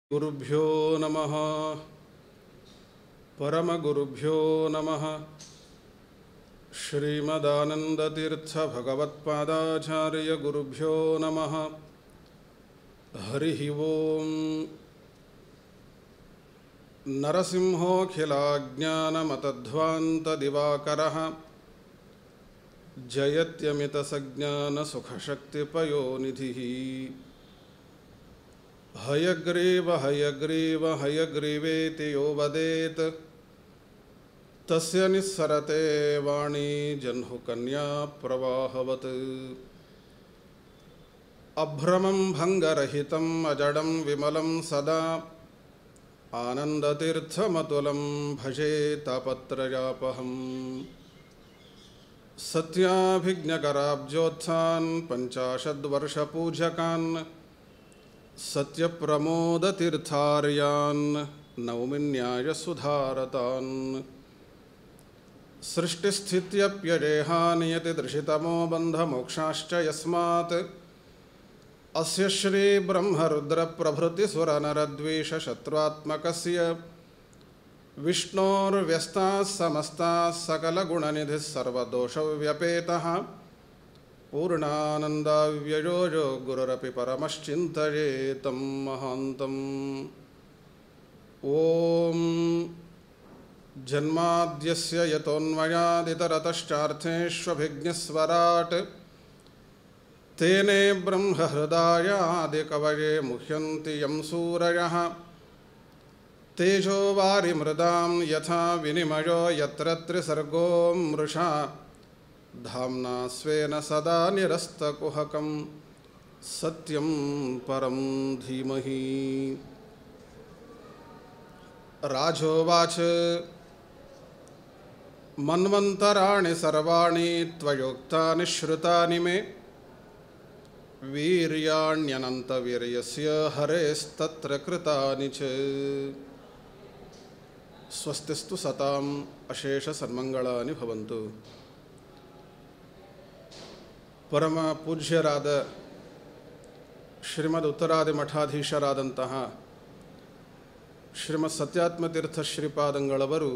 ಗುರುಭ್ಯೋ ನಮಃ ಪರಮಗುರುಭ್ಯೋ ನಮಃ ಶ್ರೀಮದಾನಂದತೀರ್ಥಭಗವತ್ಪಾದಾಚಾರ್ಯ ಗುರುಭ್ಯೋ ನಮಃ ಹರಿ ಓಂ ನರಸಿಂಹೋऽಖಿಲಾಜ್ಞಾನಮತಧ್ವಾन्तदिवाकरः जयत्यमितसज्ञानसुखशक्तिपयोनिधिः हयग्रीव हयग्रीव हयग्रीवेति यो वदेत् तस्य निःसरते वाणी जह्नुकन्या प्रवाहवत् अभ्रमं भङ्गरहितम् अजडं विमलं सदा आनन्दतीर्थमतुलं भजे तापत्रयापहम् सत्याभिज्ञकराब्जोत्थान् पञ्चाशद्वर्षपूजकान् सत्यप्रमोदतीर्थार्यान् नौमिन्यायसुधारतान् सृष्टिस्थित्यप्यजेहानियतिदृशितमो बन्धमोक्षाश्च यस्मात् अस्य श्रीब्रह्मरुद्रप्रभृतिसुरनरद्वेषशत्रुत्मकस्य विष्णोर्व्यस्ताः समस्ताः सकलगुणनिधिः सर्वदोषव्यपेतः पूर्णानन्दाव्ययो यो गुरुरपि परमश्चिन्तये तं महान्तम् ॐ जन्माद्यस्य यतोऽन्वयादितरतश्चार्थेष्वभिज्ञस्वराट् तेने ब्रह्महृदायादिकवये मुह्यन्ति यं सूरयः तेजो वारिमृदां यथा विनिमयो यत्र त्रिसर्गो मृषा धाम्ना स्वेन सदा निरस्तकुहकं सत्यं परं धीमहि राजोवाच मन्वन्तराणि सर्वाणि त्वयोक्तानि श्रुतानि मे वीर्याण्यनन्तवीर्यस्य हरेस्तत्र कृतानि च ಸ್ವಸ್ತಿಸ್ತು ಸತಾಂ ಅಶೇಷ ಸನ್ಮಂಗಳಾನಿ ಭವಂತು ಪರಮ ಪೂಜ್ಯರಾದ ಶ್ರೀಮದ್ ಉತ್ತರಾದಿ ಮಠಾಧೀಶರಾದಂತಹ ಶ್ರೀಮತ್ ಸತ್ಯಾತ್ಮತೀರ್ಥ ಶ್ರೀಪಾದಂಗಳವರು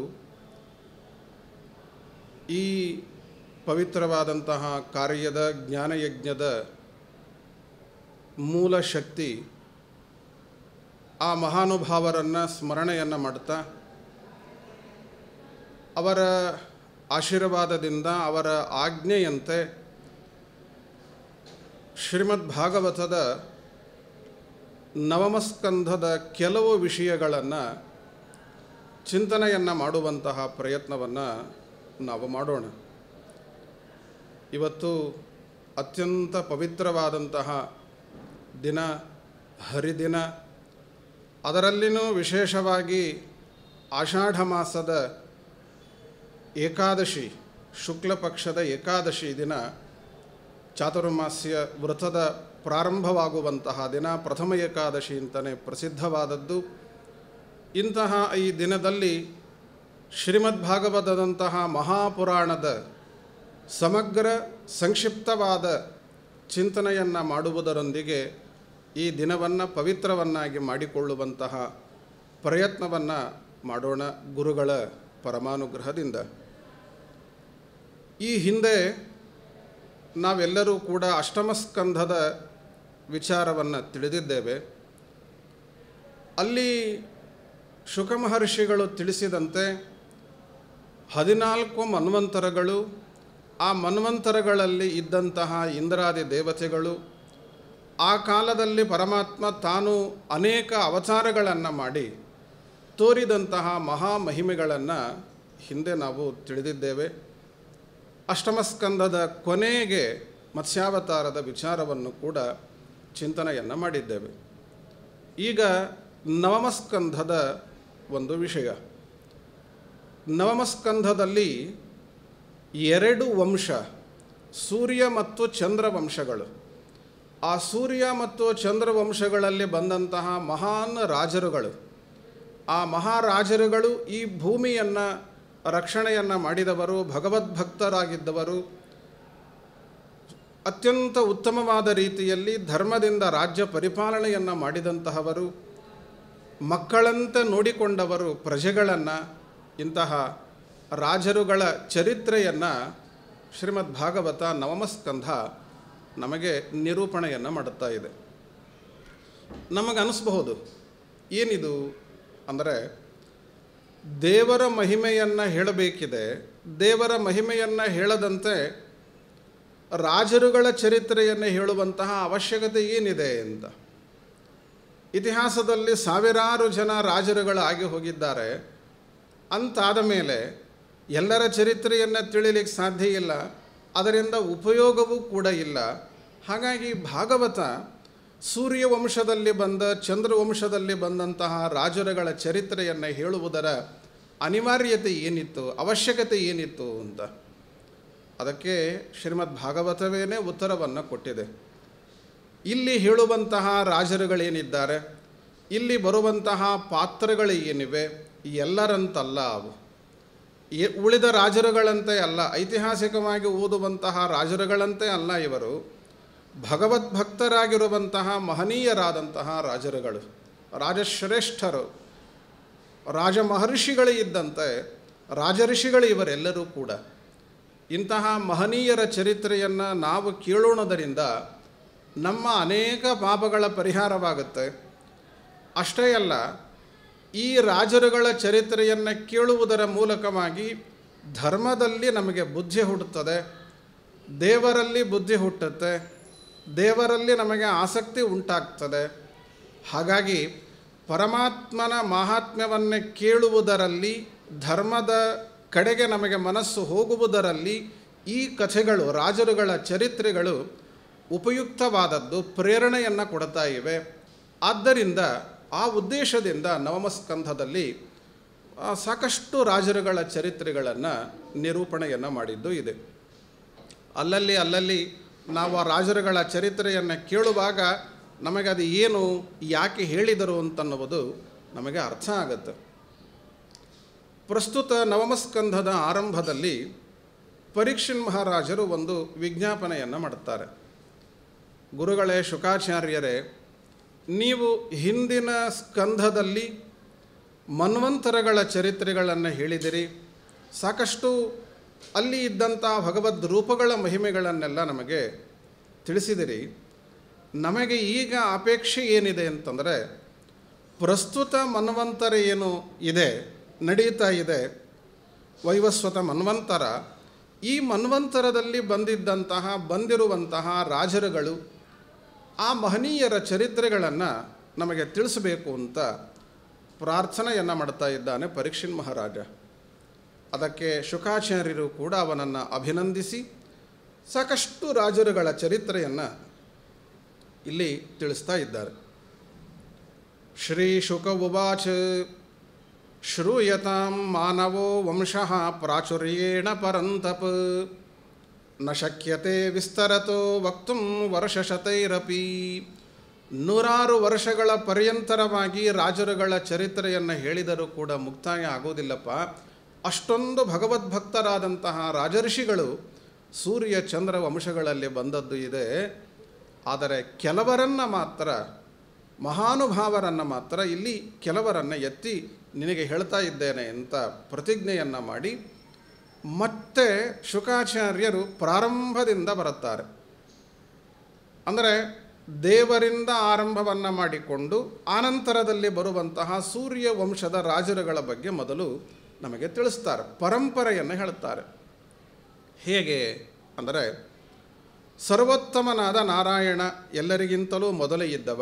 ಈ ಪವಿತ್ರವಾದಂತಹ ಕಾರ್ಯದ ಜ್ಞಾನಯಜ್ಞದ ಮೂಲ ಶಕ್ತಿ ಆ ಮಹಾನುಭಾವರನ್ನು ಸ್ಮರಣೆಯನ್ನು ಮಾಡ್ತಾ ಅವರ ಆಶೀರ್ವಾದದಿಂದ ಅವರ ಆಜ್ಞೆಯಂತೆ ಶ್ರೀಮದ್ ಭಾಗವತದ ನವಮಸ್ಕಂಧದ ಕೆಲವು ವಿಷಯಗಳನ್ನು ಚಿಂತನೆಯನ್ನು ಮಾಡುವಂತಹ ಪ್ರಯತ್ನವನ್ನು ನಾವು ಮಾಡೋಣ ಇವತ್ತು ಅತ್ಯಂತ ಪವಿತ್ರವಾದಂತಹ ದಿನ ಹರಿದಿನ ಅದರಲ್ಲಿನೂ ವಿಶೇಷವಾಗಿ ಆಷಾಢ ಮಾಸದ ಏಕಾದಶಿ ಶುಕ್ಲ ಪಕ್ಷದ ಏಕಾದಶಿ ದಿನ ಚಾತುರ್ಮಾಸ್ಯ ವ್ರತದ ಪ್ರಾರಂಭವಾಗುವಂತಹ ದಿನ ಪ್ರಥಮ ಏಕಾದಶಿ ಅಂತಲೇ ಪ್ರಸಿದ್ಧವಾದದ್ದು ಇಂತಹ ಈ ದಿನದಲ್ಲಿ ಶ್ರೀಮದ್ಭಾಗವತದಂತಹ ಮಹಾಪುರಾಣದ ಸಮಗ್ರ ಸಂಕ್ಷಿಪ್ತವಾದ ಚಿಂತನೆಯನ್ನು ಮಾಡುವುದರೊಂದಿಗೆ ಈ ದಿನವನ್ನು ಪವಿತ್ರವನ್ನಾಗಿ ಮಾಡಿಕೊಳ್ಳುವಂತಹ ಪ್ರಯತ್ನವನ್ನು ಮಾಡೋಣ ಗುರುಗಳ ಪರಮಾನುಗ್ರಹದಿಂದ ಈ ಹಿಂದೆ ನಾವೆಲ್ಲರೂ ಕೂಡ ಅಷ್ಟಮಸ್ಕಂಧದ ವಿಚಾರವನ್ನು ತಿಳಿದಿದ್ದೇವೆ ಅಲ್ಲಿ ಶುಕಮಹರ್ಷಿಗಳು ತಿಳಿಸಿದಂತೆ ಹದಿನಾಲ್ಕು ಮನ್ವಂತರಗಳು ಆ ಮನ್ವಂತರಗಳಲ್ಲಿ ಇದ್ದಂತಹ ಇಂದ್ರಾದಿ ದೇವತೆಗಳು ಆ ಕಾಲದಲ್ಲಿ ಪರಮಾತ್ಮ ತಾನು ಅನೇಕ ಅವತಾರಗಳನ್ನು ಮಾಡಿ ತೋರಿದಂತಹ ಮಹಾಮಹಿಮೆಗಳನ್ನು ಹಿಂದೆ ನಾವು ತಿಳಿದಿದ್ದೇವೆ ಅಷ್ಟಮಸ್ಕಂದದ ಕೊನೆಗೆ ಮತ್ಸ್ಯಾವತಾರದ ವಿಚಾರವನ್ನು ಕೂಡ ಚಿಂತನೆಯನ್ನು ಮಾಡಿದ್ದೇವೆ ಈಗ ನವಮಸ್ಕಂಧದ ಒಂದು ವಿಷಯ ನವಮಸ್ಕಂಧದಲ್ಲಿ ಎರಡು ವಂಶ ಸೂರ್ಯ ಮತ್ತು ಚಂದ್ರ ವಂಶಗಳು ಆ ಸೂರ್ಯ ಮತ್ತು ಚಂದ್ರ ವಂಶಗಳಲ್ಲಿ ಬಂದಂತಹ ಮಹಾನ್ ರಾಜರುಗಳು ಆ ಮಹಾರಾಜರುಗಳು ಈ ಭೂಮಿಯನ್ನು ರಕ್ಷಣೆಯನ್ನು ಮಾಡಿದವರು ಭಗವದ್ಭಕ್ತರಾಗಿದ್ದವರು ಅತ್ಯಂತ ಉತ್ತಮವಾದ ರೀತಿಯಲ್ಲಿ ಧರ್ಮದಿಂದ ರಾಜ್ಯ ಪರಿಪಾಲನೆಯನ್ನು ಮಾಡಿದಂತಹವರು ಮಕ್ಕಳಂತೆ ನೋಡಿಕೊಂಡವರು ಪ್ರಜೆಗಳನ್ನು ಇಂತಹ ರಾಜರುಗಳ ಚರಿತ್ರೆಯನ್ನು ಶ್ರೀಮದ್ ಭಾಗವತ ನವಮಸ್ಕಂಧ ನಮಗೆ ನಿರೂಪಣೆಯನ್ನು ಮಾಡುತ್ತಾ ಇದೆ ನಮಗನಿಸ್ಬಹುದು ಏನಿದು ಅಂದರೆ ದೇವರ ಮಹಿಮೆಯನ್ನು ಹೇಳಬೇಕಿದೆ ದೇವರ ಮಹಿಮೆಯನ್ನು ಹೇಳದಂತೆ ರಾಜರುಗಳ ಚರಿತ್ರೆಯನ್ನು ಹೇಳುವಂತಹ ಅವಶ್ಯಕತೆ ಏನಿದೆ ಅಂತ ಇತಿಹಾಸದಲ್ಲಿ ಸಾವಿರಾರು ಜನ ರಾಜರುಗಳಾಗಿ ಹೋಗಿದ್ದಾರೆ ಅಂತಾದ ಮೇಲೆ ಎಲ್ಲರ ಚರಿತ್ರೆಯನ್ನು ತಿಳಿಲಿಕ್ಕೆ ಸಾಧ್ಯ ಇಲ್ಲ ಅದರಿಂದ ಉಪಯೋಗವೂ ಕೂಡ ಇಲ್ಲ ಹಾಗಾಗಿ ಭಾಗವತ ಸೂರ್ಯ ವಂಶದಲ್ಲಿ ಬಂದ ಚಂದ್ರವಂಶದಲ್ಲಿ ಬಂದಂತಹ ರಾಜರುಗಳ ಚರಿತ್ರೆಯನ್ನು ಹೇಳುವುದರ ಅನಿವಾರ್ಯತೆ ಏನಿತ್ತು ಅವಶ್ಯಕತೆ ಏನಿತ್ತು ಅಂತ ಅದಕ್ಕೆ ಶ್ರೀಮದ್ ಭಾಗವತವೇನೇ ಉತ್ತರವನ್ನು ಕೊಟ್ಟಿದೆ ಇಲ್ಲಿ ಹೇಳುವಂತಹ ರಾಜರುಗಳೇನಿದ್ದಾರೆ ಇಲ್ಲಿ ಬರುವಂತಹ ಪಾತ್ರಗಳು ಏನಿವೆ ಎಲ್ಲರಂತಲ್ಲ ಅವು ಎ- ಉಳಿದ ರಾಜರುಗಳಂತೆ ಅಲ್ಲ ಐತಿಹಾಸಿಕವಾಗಿ ಓದುವಂತಹ ರಾಜರುಗಳಂತೆ ಅಲ್ಲ ಇವರು ಭಗವದ್ಭಕ್ತರಾಗಿರುವಂತಹ ಮಹನೀಯರಾದಂತಹ ರಾಜರುಗಳು ರಾಜಶ್ರೇಷ್ಠರು ರಾಜ ಮಹರ್ಷಿಗಳು ಇದ್ದಂತೆ ರಾಜಋಷಿಗಳು ಇವರೆಲ್ಲರೂ ಕೂಡ ಇಂತಹ ಮಹನೀಯರ ಚರಿತ್ರೆಯನ್ನು ನಾವು ಕೇಳೋಣದರಿಂದ ನಮ್ಮ ಅನೇಕ ಪಾಪಗಳ ಪರಿಹಾರವಾಗುತ್ತೆ ಅಷ್ಟೇ ಅಲ್ಲ ಈ ರಾಜರುಗಳ ಚರಿತ್ರೆಯನ್ನು ಕೇಳುವುದರ ಮೂಲಕವಾಗಿ ಧರ್ಮದಲ್ಲಿ ನಮಗೆ ಬುದ್ಧಿ ಹುಟ್ಟುತ್ತದೆ ದೇವರಲ್ಲಿ ಬುದ್ಧಿ ಹುಟ್ಟುತ್ತೆ ದೇವರಲ್ಲಿ ನಮಗೆ ಆಸಕ್ತಿ ಉಂಟಾಗ್ತದೆ ಹಾಗಾಗಿ ಪರಮಾತ್ಮನ ಮಾಹಾತ್ಮ್ಯವನ್ನು ಕೇಳುವುದರಲ್ಲಿ ಧರ್ಮದ ಕಡೆಗೆ ನಮಗೆ ಮನಸ್ಸು ಹೋಗುವುದರಲ್ಲಿ ಈ ಕಥೆಗಳು ರಾಜರುಗಳ ಚರಿತ್ರೆಗಳು ಉಪಯುಕ್ತವಾದದ್ದು ಪ್ರೇರಣೆಯನ್ನು ಕೊಡ್ತಾ ಇವೆ ಆದ್ದರಿಂದ ಆ ಉದ್ದೇಶದಿಂದ ನವಮಸ್ಕಂಧದಲ್ಲಿ ಆ, ಸಾಕಷ್ಟು ರಾಜರುಗಳ ಚರಿತ್ರೆಗಳನ್ನು ನಿರೂಪಣೆಯನ್ನು ಮಾಡಿದ್ದು ಇದೆ ಅಲ್ಲಲ್ಲಿ ಅಲ್ಲಲ್ಲಿ ನಾವು ಆ ರಾಜರುಗಳ ಚರಿತ್ರೆಯನ್ನು ಕೇಳುವಾಗ ನಮಗೆ ಅದು ಏನು ಯಾಕೆ ಹೇಳಿದರು ಅಂತನ್ನುವುದು ನಮಗೆ ಅರ್ಥ ಆಗುತ್ತೆ ಪ್ರಸ್ತುತ ನವಮಸ್ಕಂಧದ ಆರಂಭದಲ್ಲಿ ಪರೀಕ್ಷಿನ್ ಮಹಾರಾಜರು ಒಂದು ವಿಜ್ಞಾಪನೆಯನ್ನು ಮಾಡುತ್ತಾರೆ ಗುರುಗಳೇ ಶುಕಾಚಾರ್ಯರೇ ನೀವು ಹಿಂದಿನ ಸ್ಕಂಧದಲ್ಲಿ ಮನ್ವಂತರಗಳ ಚರಿತ್ರೆಗಳನ್ನು ಹೇಳಿದಿರಿ ಸಾಕಷ್ಟು ಅಲ್ಲಿ ಇದ್ದಂಥ ಭಗವದ್ ರೂಪಗಳ ಮಹಿಮೆಗಳನ್ನೆಲ್ಲ ನಮಗೆ ತಿಳಿಸಿದಿರಿ ನಮಗೆ ಈಗ ಅಪೇಕ್ಷೆ ಏನಿದೆ ಅಂತಂದರೆ ಪ್ರಸ್ತುತ ಮನ್ವಂತರ ಏನು ಇದೆ ನಡೀತಾ ಇದೆ ವೈವಸ್ವತ ಮನ್ವಂತರ ಈ ಮನ್ವಂತರದಲ್ಲಿ ಬಂದಿದ್ದಂತಹ ಬಂದಿರುವಂತಹ ರಾಜರುಗಳು ಆ ಮಹನೀಯರ ಚರಿತ್ರೆಗಳನ್ನು ನಮಗೆ ತಿಳಿಸಬೇಕು ಅಂತ ಪ್ರಾರ್ಥನೆಯನ್ನು ಮಾಡ್ತಾ ಇದ್ದಾನೆ ಪರೀಕ್ಷಿನ್ ಮಹಾರಾಜ ಅದಕ್ಕೆ ಶುಕಾಚಾರ್ಯರು ಕೂಡ ಅವನನ್ನು ಅಭಿನಂದಿಸಿ ಸಾಕಷ್ಟು ರಾಜರುಗಳ ಚರಿತ್ರೆಯನ್ನು ಇಲ್ಲಿ ತಿಳಿಸ್ತಾ ಇದ್ದಾರೆ ಶ್ರೀ ಶುಕ ಉವಾಚ ಶ್ರೂಯತಾಂ ಮಾನವೋ ವಂಶಃ ಪ್ರಾಚುರ್ಯೇಣ ಪರಂತಪ್ ನ ಶಕ್ಯತೆ ವಿಸ್ತರತೋ ವಕ್ತು ವರ್ಷಶತೈರಪಿ ನೂರಾರು ವರ್ಷಗಳ ಪರ್ಯಂತರವಾಗಿ ರಾಜರುಗಳ ಚರಿತ್ರೆಯನ್ನು ಹೇಳಿದರೂ ಕೂಡ ಮುಕ್ತಾಯ ಆಗೋದಿಲ್ಲಪ್ಪ ಅಷ್ಟೊಂದು ಭಗವದ್ಭಕ್ತರಾದಂತಹ ರಾಜಋಷಿಗಳು ಸೂರ್ಯ ಚಂದ್ರ ವಂಶಗಳಲ್ಲಿ ಬಂದದ್ದು ಇದೆ ಆದರೆ ಕೆಲವರನ್ನು ಮಾತ್ರ ಮಹಾನುಭಾವರನ್ನು ಮಾತ್ರ ಇಲ್ಲಿ ಕೆಲವರನ್ನು ಎತ್ತಿ ನಿನಗೆ ಹೇಳ್ತಾ ಇದ್ದೇನೆ ಅಂತ ಪ್ರತಿಜ್ಞೆಯನ್ನು ಮಾಡಿ ಮತ್ತೆ ಶುಕಾಚಾರ್ಯರು ಪ್ರಾರಂಭದಿಂದ ಬರುತ್ತಾರೆ ಅಂದರೆ ದೇವರಿಂದ ಆರಂಭವನ್ನು ಮಾಡಿಕೊಂಡು ಆನಂತರದಲ್ಲಿ ಬರುವಂತಹ ಸೂರ್ಯ ವಂಶದ ರಾಜರುಗಳ ಬಗ್ಗೆ ಮೊದಲು ನಮಗೆ ತಿಳಿಸ್ತಾರೆ ಪರಂಪರೆಯನ್ನು ಹೇಳುತ್ತಾರೆ ಹೇಗೆ ಅಂದರೆ ಸರ್ವೋತ್ತಮನಾದ ನಾರಾಯಣ ಎಲ್ಲರಿಗಿಂತಲೂ ಮೊದಲೇ ಇದ್ದವ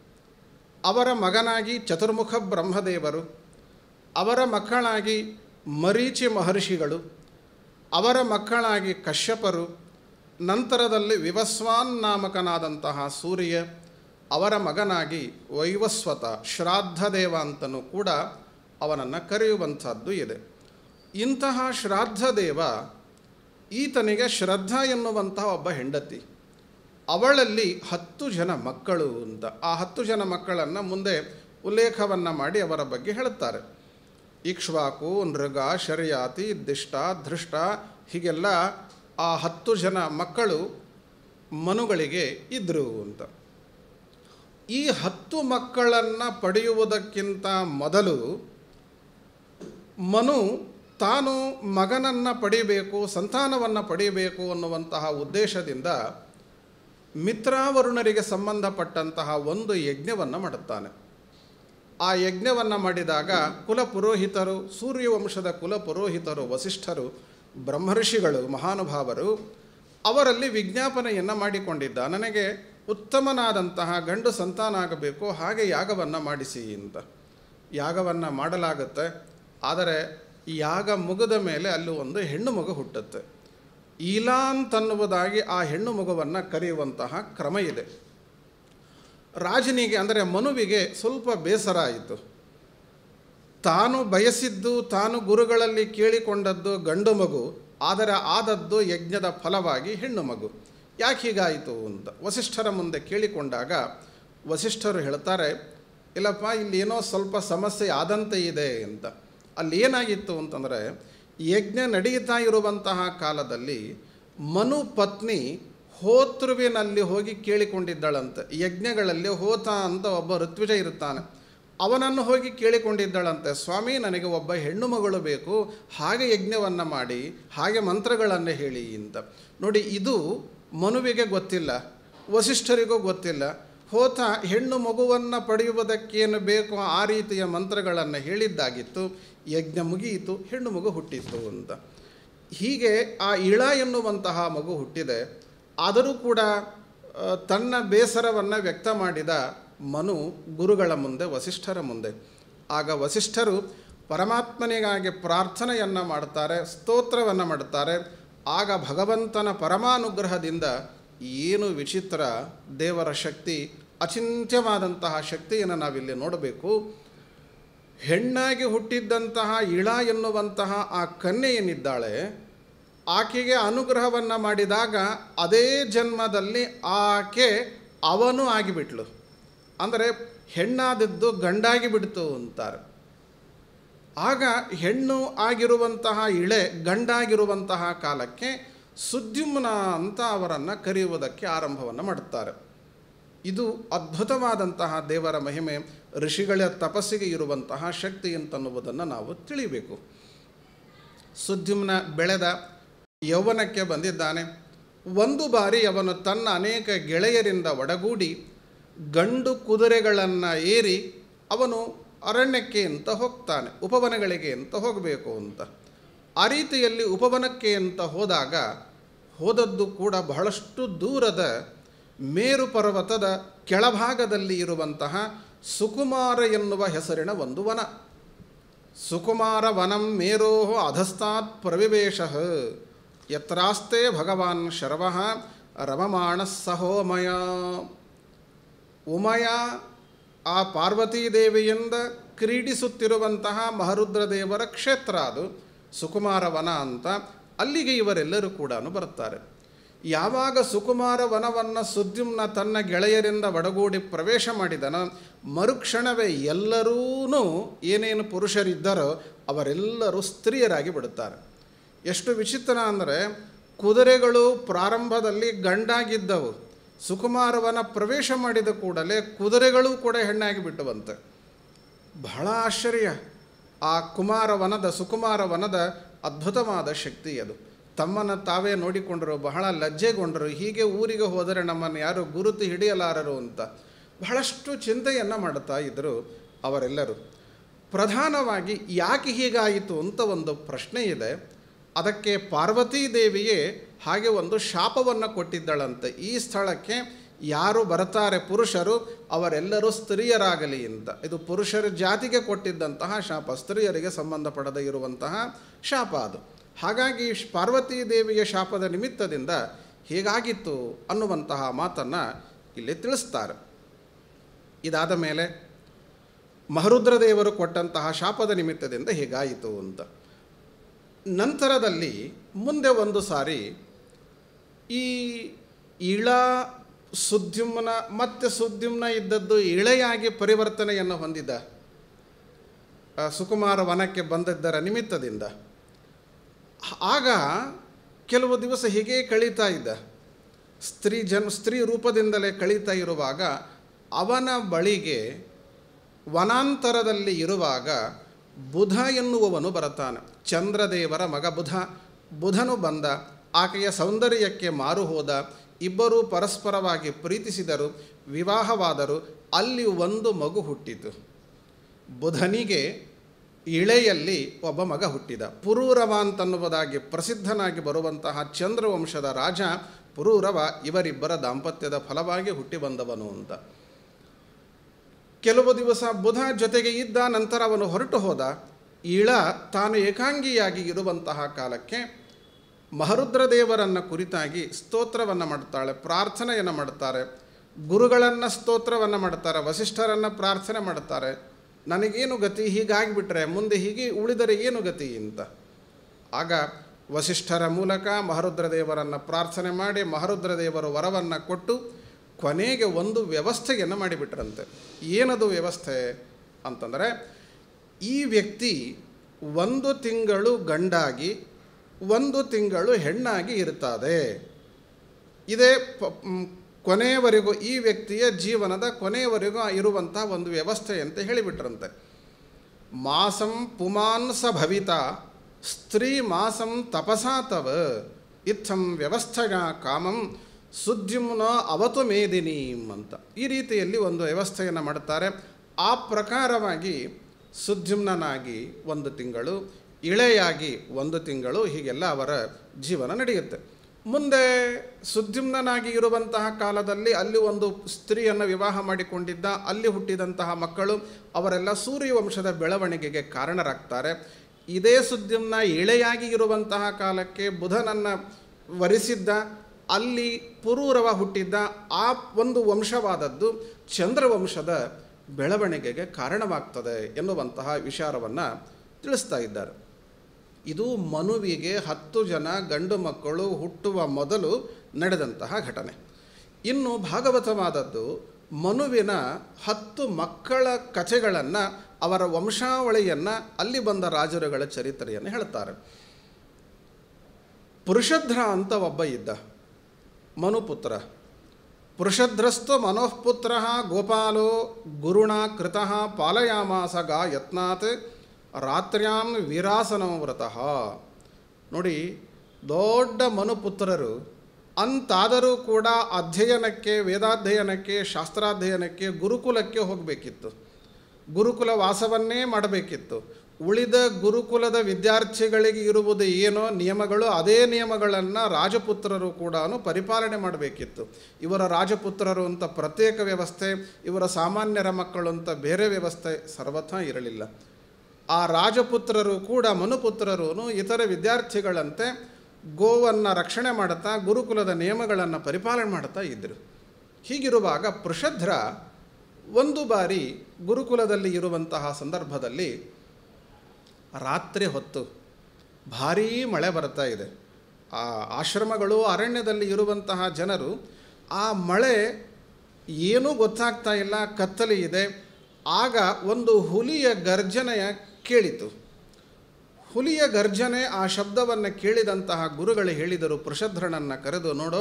ಅವರ ಮಗನಾಗಿ ಚತುರ್ಮುಖ ಬ್ರಹ್ಮದೇವರು ಅವರ ಮಕ್ಕಳಾಗಿ ಮರೀಚಿ ಮಹರ್ಷಿಗಳು ಅವರ ಮಕ್ಕಳಾಗಿ ಕಶ್ಯಪರು ನಂತರದಲ್ಲಿ ವಿವಸ್ವಾನ್ ನಾಮಕನಾದಂತಹ ಸೂರ್ಯ ಅವರ ಮಗನಾಗಿ ವೈವಸ್ವತ ಶ್ರಾದ್ದದೇವ ಅಂತಲೂ ಕೂಡ ಅವನನ್ನು ಕರೆಯುವಂಥದ್ದು ಇದೆ ಇಂತಹ ಶ್ರಾದ್ದದೇವ ಈತನಿಗೆ ಶ್ರದ್ಧಾ ಎನ್ನುವಂತಹ ಒಬ್ಬ ಹೆಂಡತಿ ಅವಳಲ್ಲಿ ಹತ್ತು ಜನ ಮಕ್ಕಳು ಅಂತ ಆ ಹತ್ತು ಜನ ಮಕ್ಕಳನ್ನು ಮುಂದೆ ಉಲ್ಲೇಖವನ್ನು ಮಾಡಿ ಅವರ ಬಗ್ಗೆ ಹೇಳುತ್ತಾರೆ ಇಕ್ಷ್ವಾಕು ನೃಗ ಶರ್ಯಾತಿ ದಿಷ್ಟ ಧೃಷ್ಟ ಹೀಗೆಲ್ಲ ಆ ಹತ್ತು ಜನ ಮಕ್ಕಳು ಮನುಗಳಿಗೆ ಇದ್ದರು ಅಂತ ಈ ಹತ್ತು ಮಕ್ಕಳನ್ನು ಪಡೆಯುವುದಕ್ಕಿಂತ ಮೊದಲು ಮನು ತಾನು ಮಗನನ್ನು ಪಡೆಯಬೇಕು ಸಂತಾನವನ್ನು ಪಡೆಯಬೇಕು ಅನ್ನುವಂತಹ ಉದ್ದೇಶದಿಂದ ಮಿತ್ರಾವರುಣರಿಗೆ ಸಂಬಂಧಪಟ್ಟಂತಹ ಒಂದು ಯಜ್ಞವನ್ನು ಮಾಡುತ್ತಾನೆ ಆ ಯಜ್ಞವನ್ನು ಮಾಡಿದಾಗ ಕುಲಪುರೋಹಿತರು ಸೂರ್ಯವಂಶದ ಕುಲಪುರೋಹಿತರು ವಸಿಷ್ಠರು ಬ್ರಹ್ಮರ್ಷಿಗಳು ಮಹಾನುಭಾವರು ಅವರಲ್ಲಿ ವಿಜ್ಞಾಪನೆಯನ್ನು ಮಾಡಿಕೊಂಡಿದ್ದ ನನಗೆ ಉತ್ತಮನಾದಂತಹ ಗಂಡು ಸಂತಾನ ಆಗಬೇಕು ಹಾಗೆ ಯಾಗವನ್ನು ಮಾಡಿಸಿ ಅಂತ ಯಾಗವನ್ನು ಮಾಡಲಾಗುತ್ತೆ ಆದರೆ ಯಾಗ ಮುಗಿದ ಮೇಲೆ ಅಲ್ಲಿ ಒಂದು ಹೆಣ್ಣು ಮಗು ಹುಟ್ಟುತ್ತೆ ಈಲಾಂತನ್ನುವುದಾಗಿ ಆ ಹೆಣ್ಣು ಮಗುವನ್ನು ಕರೆಯುವಂತಹ ಕ್ರಮ ಇದೆ ರಾಜನಿಗೆ ಅಂದರೆ ಮನುವಿಗೆ ಸ್ವಲ್ಪ ಬೇಸರ ಆಯಿತು ತಾನು ಬಯಸಿದ್ದು ತಾನು ಗುರುಗಳಲ್ಲಿ ಕೇಳಿಕೊಂಡದ್ದು ಗಂಡು ಮಗು ಆದರೆ ಆದದ್ದು ಯಜ್ಞದ ಫಲವಾಗಿ ಹೆಣ್ಣು ಮಗು ಯಾಕೆ ಹೀಗಾಯಿತು ಅಂತ ವಸಿಷ್ಠರ ಮುಂದೆ ಕೇಳಿಕೊಂಡಾಗ ವಸಿಷ್ಠರು ಹೇಳ್ತಾರೆ ಇಲ್ಲಪ್ಪ ಇಲ್ಲಿ ಏನೋ ಸ್ವಲ್ಪ ಸಮಸ್ಯೆ ಆದಂತೆ ಇದೆ ಅಂತ ಅಲ್ಲಿ ಏನಾಗಿತ್ತು ಅಂತಂದರೆ ಯಜ್ಞ ನಡೀತಾ ಇರುವಂತಹ ಕಾಲದಲ್ಲಿ ಮನು ಪತ್ನಿ ಹೋತೃವಿನಲ್ಲಿ ಹೋಗಿ ಕೇಳಿಕೊಂಡಿದ್ದಳಂತೆ ಯಜ್ಞಗಳಲ್ಲಿ ಹೋತ ಅಂತ ಒಬ್ಬ ಋತ್ವಿಜ ಇರುತ್ತಾನೆ ಅವನನ್ನು ಹೋಗಿ ಕೇಳಿಕೊಂಡಿದ್ದಳಂತೆ ಸ್ವಾಮಿ ನನಗೆ ಒಬ್ಬ ಹೆಣ್ಣು ಮಗಳು ಬೇಕು ಹಾಗೆ ಯಜ್ಞವನ್ನು ಮಾಡಿ ಹಾಗೆ ಮಂತ್ರಗಳನ್ನು ಹೇಳಿ ಅಂತ ನೋಡಿ ಇದು ಮನುವಿಗೆ ಗೊತ್ತಿಲ್ಲ ವಸಿಷ್ಠರಿಗೂ ಗೊತ್ತಿಲ್ಲ ಹೋತ ಹೆಣ್ಣು ಮಗುವನ್ನು ಪಡೆಯುವುದಕ್ಕೇನು ಬೇಕೋ ಆ ರೀತಿಯ ಮಂತ್ರಗಳನ್ನು ಹೇಳಿದ್ದಾಗಿತ್ತು ಯಜ್ಞ ಮುಗಿಯಿತು ಹೆಣ್ಣು ಮಗು ಹುಟ್ಟಿತ್ತು ಅಂತ ಹೀಗೆ ಆ ಇಳ ಎನ್ನುವಂತಹ ಮಗು ಹುಟ್ಟಿದೆ ಆದರೂ ಕೂಡ ಆ, ತನ್ನ ಬೇಸರವನ್ನು ವ್ಯಕ್ತ ಮಾಡಿದ ಮನು ಗುರುಗಳ ಮುಂದೆ ವಸಿಷ್ಠರ ಮುಂದೆ ಆಗ ವಸಿಷ್ಠರು ಪರಮಾತ್ಮನಿಗಾಗಿ ಪ್ರಾರ್ಥನೆಯನ್ನು ಮಾಡ್ತಾರೆ ಸ್ತೋತ್ರವನ್ನು ಮಾಡ್ತಾರೆ ಆಗ ಭಗವಂತನ ಪರಮಾನುಗ್ರಹದಿಂದ ಏನು ವಿಚಿತ್ರ ದೇವರ ಶಕ್ತಿ ಅಚಿಂತ್ಯವಾದಂತಹ ಶಕ್ತಿಯನ್ನು ನಾವಿಲ್ಲಿ ನೋಡಬೇಕು ಹೆಣ್ಣಾಗಿ ಹುಟ್ಟಿದ್ದಂತಹ ಇಳ ಎನ್ನುವಂತಹ ಆ ಕನ್ಯೆ ಏನಿದ್ದಾಳೆ ಆಕೆಗೆ ಅನುಗ್ರಹವನ್ನು ಮಾಡಿದಾಗ ಅದೇ ಜನ್ಮದಲ್ಲಿ ಆಕೆ ಅವನು ಆಗಿಬಿಟ್ಲು ಅಂದರೆ ಹೆಣ್ಣಾದದ್ದು ಗಂಡಾಗಿ ಬಿಡ್ತು ಅಂತಾರೆ ಆಗ ಹೆಣ್ಣು ಆಗಿರುವಂತಹ ಇಳೆ ಗಂಡಾಗಿರುವಂತಹ ಕಾಲಕ್ಕೆ ಸುದ್ಯುಮ್ನ ಅಂತ ಅವರನ್ನು ಕರೆಯುವುದಕ್ಕೆ ಆರಂಭವನ್ನು ಮಾಡುತ್ತಾರೆ ಇದು ಅದ್ಭುತವಾದಂತಹ ದೇವರ ಮಹಿಮೆ ಋಷಿಗಳ ತಪಸ್ಸಿಗೆ ಇರುವಂತಹ ಶಕ್ತಿ ಅಂತನ್ನುವುದನ್ನು ನಾವು ತಿಳಿಬೇಕು ಸುದ್ಯುಮ್ನ ಬೆಳೆದ ಯೌವನಕ್ಕೆ ಬಂದಿದ್ದಾನೆ ಒಂದು ಬಾರಿ ಅವನು ತನ್ನ ಅನೇಕ ಗೆಳೆಯರಿಂದ ಒಡಗೂಡಿ ಗಂಡು ಕುದುರೆಗಳನ್ನು ಏರಿ ಅವನು ಅರಣ್ಯಕ್ಕೆ ಅಂತ ಹೋಗ್ತಾನೆ ಉಪವನಗಳಿಗೆ ಅಂತ ಹೋಗಬೇಕು ಅಂತ ಆ ರೀತಿಯಲ್ಲಿ ಉಪವನಕ್ಕೆ ಅಂತ ಹೋದಾಗ ಹೋದದ್ದು ಕೂಡ ಬಹಳಷ್ಟು ದೂರದ ಮೇರು ಪರ್ವತದ ಕೆಳಭಾಗದಲ್ಲಿ ಇರುವಂತಹ ಸುಕುಮಾರ ಎನ್ನುವ ಹೆಸರಿನ ಒಂದು ವನ ಸುಕುಮಾರ ವನಂ ಮೇರೋ ಅಧಸ್ತಾತ್ ಪ್ರವಿವೇಶ ಯತ್ರಾಸ್ತೆ ಭಗವಾನ್ ಶರವ ರಮಮಾಣ ಸಹೋಮಯ ಉಮಯ ಆ ಪಾರ್ವತೀದೇವಿಯಿಂದ ಕ್ರೀಡಿಸುತ್ತಿರುವಂತಹ ಮಹರುದ್ರ ದೇವರ ಕ್ಷೇತ್ರ ಅದು ಸುಕುಮಾರ ವನ ಅಂತ ಅಲ್ಲಿಗೆ ಇವರೆಲ್ಲರೂ ಕೂಡ ಬರುತ್ತಾರೆ ಯಾವಾಗ ಸುಕುಮಾರ ವನವನ್ನು ಸುದ್ಯುಮ್ನ ತನ್ನ ಗೆಳೆಯರಿಂದ ಒಡಗೂಡಿ ಪ್ರವೇಶ ಮಾಡಿದನ ಮರುಕ್ಷಣವೇ ಎಲ್ಲರೂ ಏನೇನು ಪುರುಷರಿದ್ದರೋ ಅವರೆಲ್ಲರೂ ಸ್ತ್ರೀಯರಾಗಿ ಬಿಡುತ್ತಾರೆ ಎಷ್ಟು ವಿಚಿತ್ರ ಅಂದರೆ ಕುದುರೆಗಳು ಪ್ರಾರಂಭದಲ್ಲಿ ಗಂಡಾಗಿದ್ದವು ಸುಕುಮಾರವನ ಪ್ರವೇಶ ಮಾಡಿದ ಕೂಡಲೇ ಕುದುರೆಗಳು ಕೂಡ ಹೆಣ್ಣಾಗಿ ಬಿಟ್ಟವಂತೆ ಬಹಳ ಆಶ್ಚರ್ಯ ಆ ಕುಮಾರ ವನದ ಸುಕುಮಾರ ವನದ ಅದ್ಭುತವಾದ ಶಕ್ತಿ ಅದು ತಮ್ಮನ್ನು ತಾವೇ ನೋಡಿಕೊಂಡರು ಬಹಳ ಲಜ್ಜೆಗೊಂಡರು ಹೀಗೆ ಊರಿಗೆ ಹೋದರೆ ನಮ್ಮನ್ನು ಯಾರು ಗುರುತು ಹಿಡಿಯಲಾರರು ಅಂತ ಬಹಳಷ್ಟು ಚಿಂತೆಯನ್ನು ಮಾಡುತ್ತಾ ಇದ್ದರು ಅವರೆಲ್ಲರೂ ಪ್ರಧಾನವಾಗಿ ಯಾಕೆ ಹೀಗಾಯಿತು ಅಂತ ಒಂದು ಪ್ರಶ್ನೆ ಇದೆ ಅದಕ್ಕೆ ಪಾರ್ವತೀ ದೇವಿಯೇ ಹಾಗೆ ಒಂದು ಶಾಪವನ್ನು ಕೊಟ್ಟಿದ್ದಳಂತೆ ಈ ಸ್ಥಳಕ್ಕೆ ಯಾರು ಬರ್ತಾರೆ ಪುರುಷರು ಅವರೆಲ್ಲರೂ ಸ್ತ್ರೀಯರಾಗಲಿ ಅಂತ ಇದು ಪುರುಷರ ಜಾತಿಗೆ ಕೊಟ್ಟಿದ್ದಂತಹ ಶಾಪ ಸ್ತ್ರೀಯರಿಗೆ ಸಂಬಂಧಪಡದೇ ಇರುವಂತಹ ಶಾಪ ಅದು ಹಾಗಾಗಿ ಶ್- ಪಾರ್ವತೀ ದೇವಿಯ ಶಾಪದ ನಿಮಿತ್ತದಿಂದ ಹೇಗಾಗಿತ್ತು ಅನ್ನುವಂತಹ ಮಾತನ್ನು ಇಲ್ಲಿ ತಿಳಿಸ್ತಾರೆ ಇದಾದ ಮೇಲೆ ಮಹರುದ್ರ ದೇವರು ಕೊಟ್ಟಂತಹ ಶಾಪದ ನಿಮಿತ್ತದಿಂದ ಹೇಗಾಯಿತು ಅಂತ ನಂತರದಲ್ಲಿ ಮುಂದೆ ಒಂದು ಸಾರಿ ಈ ಇಳ ಸುದ್ಯುಮ್ನ ಮತ್ತೆ ಸುದ್ಯುಮ್ನ ಇದ್ದದ್ದು ಇಳೆಯಾಗಿ ಪರಿವರ್ತನೆಯನ್ನು ಹೊಂದಿದ ಆ, ಸುಕುಮಾರ ವನಕ್ಕೆ ಬಂದಿದ್ದರ ನಿಮಿತ್ತದಿಂದ ಆಗ ಕೆಲವು ದಿವಸ ಹೀಗೇ ಕಳೀತಾ ಇದ್ದ ಸ್ತ್ರೀ ಜನ್ ಸ್ತ್ರೀ ರೂಪದಿಂದಲೇ ಕಳೀತಾ ಇರುವಾಗ ಅವನ ಬಳಿಗೆ ವನಾಂತರದಲ್ಲಿ ಇರುವಾಗ ಬುಧ ಎನ್ನುವವನು ಬರುತ್ತಾನೆ ಚಂದ್ರದೇವರ ಮಗ ಬುಧ ಬುಧನು ಬಂದ ಆಕೆಯ ಸೌಂದರ್ಯಕ್ಕೆ ಮಾರು ಹೋದ ಇಬ್ಬರೂ ಪರಸ್ಪರವಾಗಿ ಪ್ರೀತಿಸಿದರು ವಿವಾಹವಾದರು ಅಲ್ಲಿ ಒಂದು ಮಗು ಹುಟ್ಟಿತು ಬುಧನಿಗೆ ಇಳೆಯಲ್ಲಿ ಒಬ್ಬ ಮಗ ಹುಟ್ಟಿದ ಪುರೂರವ ಅಂತನ್ನುವುದಾಗಿ ಪ್ರಸಿದ್ಧನಾಗಿ ಬರುವಂತಹ ಚಂದ್ರವಂಶದ ರಾಜ ಪುರೂರವ ಇವರಿಬ್ಬರ ದಾಂಪತ್ಯದ ಫಲವಾಗಿ ಹುಟ್ಟಿ ಬಂದವನು ಅಂತ ಕೆಲವು ದಿವಸ ಬುಧ ಜೊತೆಗೆ ಇದ್ದ ನಂತರ ಅವನು ಹೊರಟು ಹೋದ ಇಳ ತಾನು ಏಕಾಂಗಿಯಾಗಿ ಇರುವಂತಹ ಕಾಲಕ್ಕೆ ಮಹರುದ್ರ ದೇವರನ್ನು ಕುರಿತಾಗಿ ಸ್ತೋತ್ರವನ್ನು ಮಾಡ್ತಾಳೆ ಪ್ರಾರ್ಥನೆಯನ್ನು ಮಾಡ್ತಾರೆ ಗುರುಗಳನ್ನು ಸ್ತೋತ್ರವನ್ನು ಮಾಡ್ತಾರೆ ವಸಿಷ್ಠರನ್ನು ಪ್ರಾರ್ಥನೆ ಮಾಡ್ತಾರೆ ನನಗೇನು ಗತಿ ಹೀಗಾಗಿಬಿಟ್ರೆ ಮುಂದೆ ಹೀಗೆ ಉಳಿದರೆ ಏನು ಗತಿ ಅಂತ ಆಗ ವಸಿಷ್ಠರ ಮೂಲಕ ಮಹರುದ್ರ ದೇವರನ್ನು ಪ್ರಾರ್ಥನೆ ಮಾಡಿ ಮಹರುದ್ರ ದೇವರು ವರವನ್ನು ಕೊಟ್ಟು ಕೊನೆಗೆ ಒಂದು ವ್ಯವಸ್ಥೆಯನ್ನು ಮಾಡಿಬಿಟ್ರಂತೆ ಏನದು ವ್ಯವಸ್ಥೆ ಅಂತಂದರೆ ಈ ವ್ಯಕ್ತಿ ಒಂದು ತಿಂಗಳು ಗಂಡಾಗಿ ಒಂದು ತಿಂಗಳು ಹೆಣ್ಣಾಗಿ ಇರ್ತದೆ ಇದೇ ಪ ಮ್, ಕೊನೆಯವರೆಗೂ ಈ ವ್ಯಕ್ತಿಯ ಜೀವನದ ಕೊನೆಯವರೆಗೂ ಇರುವಂಥ ಒಂದು ವ್ಯವಸ್ಥೆ ಅಂತ ಹೇಳಿಬಿಟ್ರಂತೆ ಮಾಸಂ ಪುಮಾನ್ ಸ ಭವಿತ ಸ್ತ್ರೀ ಮಾಸಂ ತಪಸಾ ತವ ಇತ್ತಂ ವ್ಯವಸ್ಥೆಗ ಕಾಮಂ ಸುದ್ಯುಮ್ನ ಅವತು ಮೇದಿನೀಂ ಅಂತ ಈ ರೀತಿಯಲ್ಲಿ ಒಂದು ವ್ಯವಸ್ಥೆಯನ್ನು ಮಾಡುತ್ತಾರೆ ಆ ಪ್ರಕಾರವಾಗಿ ಸುದ್ಯುಮ್ನಾಗಿ ಒಂದು ತಿಂಗಳು ಇಳೆಯಾಗಿ ಒಂದು ತಿಂಗಳು ಹೀಗೆಲ್ಲ ಅವರ ಜೀವನ ನಡೆಯುತ್ತೆ ಮುಂದೆ ಸುದ್ಯುಮ್ನಾಗಿ ಇರುವಂತಹ ಕಾಲದಲ್ಲಿ ಅಲ್ಲಿ ಒಂದು ಸ್ತ್ರೀಯನ್ನು ವಿವಾಹ ಮಾಡಿಕೊಂಡಿದ್ದ ಅಲ್ಲಿ ಹುಟ್ಟಿದಂತಹ ಮಕ್ಕಳು ಅವರೆಲ್ಲ ಸೂರ್ಯವಂಶದ ಬೆಳವಣಿಗೆಗೆ ಕಾರಣರಾಗ್ತಾರೆ ಇದೇ ಸುದ್ಯುಮ್ನ ಇಳೆಯಾಗಿ ಇರುವಂತಹ ಕಾಲಕ್ಕೆ ಬುಧನನ್ನು ವರಿಸಿದ್ದ ಅಲ್ಲಿ ಪುರೂರವ ಹುಟ್ಟಿದ್ದ ಆ ಒಂದು ವಂಶವಾದದ್ದು ಚಂದ್ರವಂಶದ ಬೆಳವಣಿಗೆಗೆ ಕಾರಣವಾಗ್ತದೆ ಎನ್ನುವಂತಹ ವಿಚಾರವನ್ನು ತಿಳಿಸ್ತಾ ಇದ್ದಾರೆ ಇದು ಮನುವಿಗೆ ಹತ್ತು ಜನ ಗಂಡು ಮಕ್ಕಳು ಹುಟ್ಟುವ ಮೊದಲು ನಡೆದಂತಹ ಘಟನೆ ಇನ್ನು ಭಾಗವತವಾದದ್ದು ಮನುವಿನ ಹತ್ತು ಮಕ್ಕಳ ಕಥೆಗಳನ್ನು ಅವರ ವಂಶಾವಳಿಯನ್ನು ಅಲ್ಲಿ ಬಂದ ರಾಜರುಗಳ ಚರಿತ್ರೆಯನ್ನು ಹೇಳ್ತಾರೆ ಪುರುಷಧ್ರ ಅಂತ ಒಬ್ಬ ಇದ್ದ ಮನುಪುತ್ರ ಪುರುಷಧ್ರಸ್ತು ಮನೋಃಪುತ್ರ ಗೋಪಾಲೋ ಗುರುಣ ಕೃತಃ ಪಾಲಯಾಮಾಸ ಗಾ ಯತ್ನಾತ್ ರಾತ್ರ್ಯಾಂ ವೀರಾಸನಂ ವ್ರತಃ ನೋಡಿ ದೊಡ್ಡ ಮನುಪುತ್ರರು ಅಂತಾದರೂ ಕೂಡ ಅಧ್ಯಯನಕ್ಕೆ ವೇದಾಧ್ಯಯನಕ್ಕೆ ಶಾಸ್ತ್ರಾಧ್ಯಯನಕ್ಕೆ ಗುರುಕುಲಕ್ಕೆ ಹೋಗಬೇಕಿತ್ತು ಗುರುಕುಲ ವಾಸವನ್ನೇ ಮಾಡಬೇಕಿತ್ತು ಉಳಿದ ಗುರುಕುಲದ ವಿದ್ಯಾರ್ಥಿಗಳಿಗೆ ಇರುವುದು ಏನೋ ನಿಯಮಗಳು ಅದೇ ನಿಯಮಗಳನ್ನು ರಾಜಪುತ್ರರು ಕೂಡ ಪರಿಪಾಲನೆ ಮಾಡಬೇಕಿತ್ತು ಇವರ ರಾಜಪುತ್ರರು ಅಂತ ಪ್ರತ್ಯೇಕ ವ್ಯವಸ್ಥೆ ಇವರ ಸಾಮಾನ್ಯರ ಮಕ್ಕಳು ಅಂತ ಬೇರೆ ವ್ಯವಸ್ಥೆ ಸರ್ವಥಾ ಇರಲಿಲ್ಲ ಆ ರಾಜಪುತ್ರರು ಕೂಡ ಮನುಪುತ್ರರು ಇತರ ವಿದ್ಯಾರ್ಥಿಗಳಂತೆ ಗೋವನ್ನು ರಕ್ಷಣೆ ಮಾಡುತ್ತಾ ಗುರುಕುಲದ ನಿಯಮಗಳನ್ನು ಪರಿಪಾಲನೆ ಮಾಡ್ತಾ ಇದ್ದರು ಹೀಗಿರುವಾಗ ಪೃಷಧ್ರ ಒಂದು ಬಾರಿ ಗುರುಕುಲದಲ್ಲಿ ಇರುವಂತಹ ಸಂದರ್ಭದಲ್ಲಿ ರಾತ್ರಿ ಹೊತ್ತು ಭಾರೀ ಮಳೆ ಬರ್ತಾ ಇದೆ ಆ ಆಶ್ರಮಗಳು ಅರಣ್ಯದಲ್ಲಿ ಇರುವಂತಹ ಜನರು ಆ ಮಳೆ ಏನೂ ಗೊತ್ತಾಗ್ತಾ ಇಲ್ಲ ಕತ್ತಲೆ ಇದೆ ಆಗ ಒಂದು ಹುಲಿಯ ಗರ್ಜನೆಯ ಕೇಳಿತು ಹುಲಿಯ ಗರ್ಜನೆ ಆ ಶಬ್ದವನ್ನು ಕೇಳಿದಂತಹ ಗುರುಗಳು ಹೇಳಿದರು ಪೃಷಧ್ರನನ್ನು ಕರೆದು ನೋಡೋ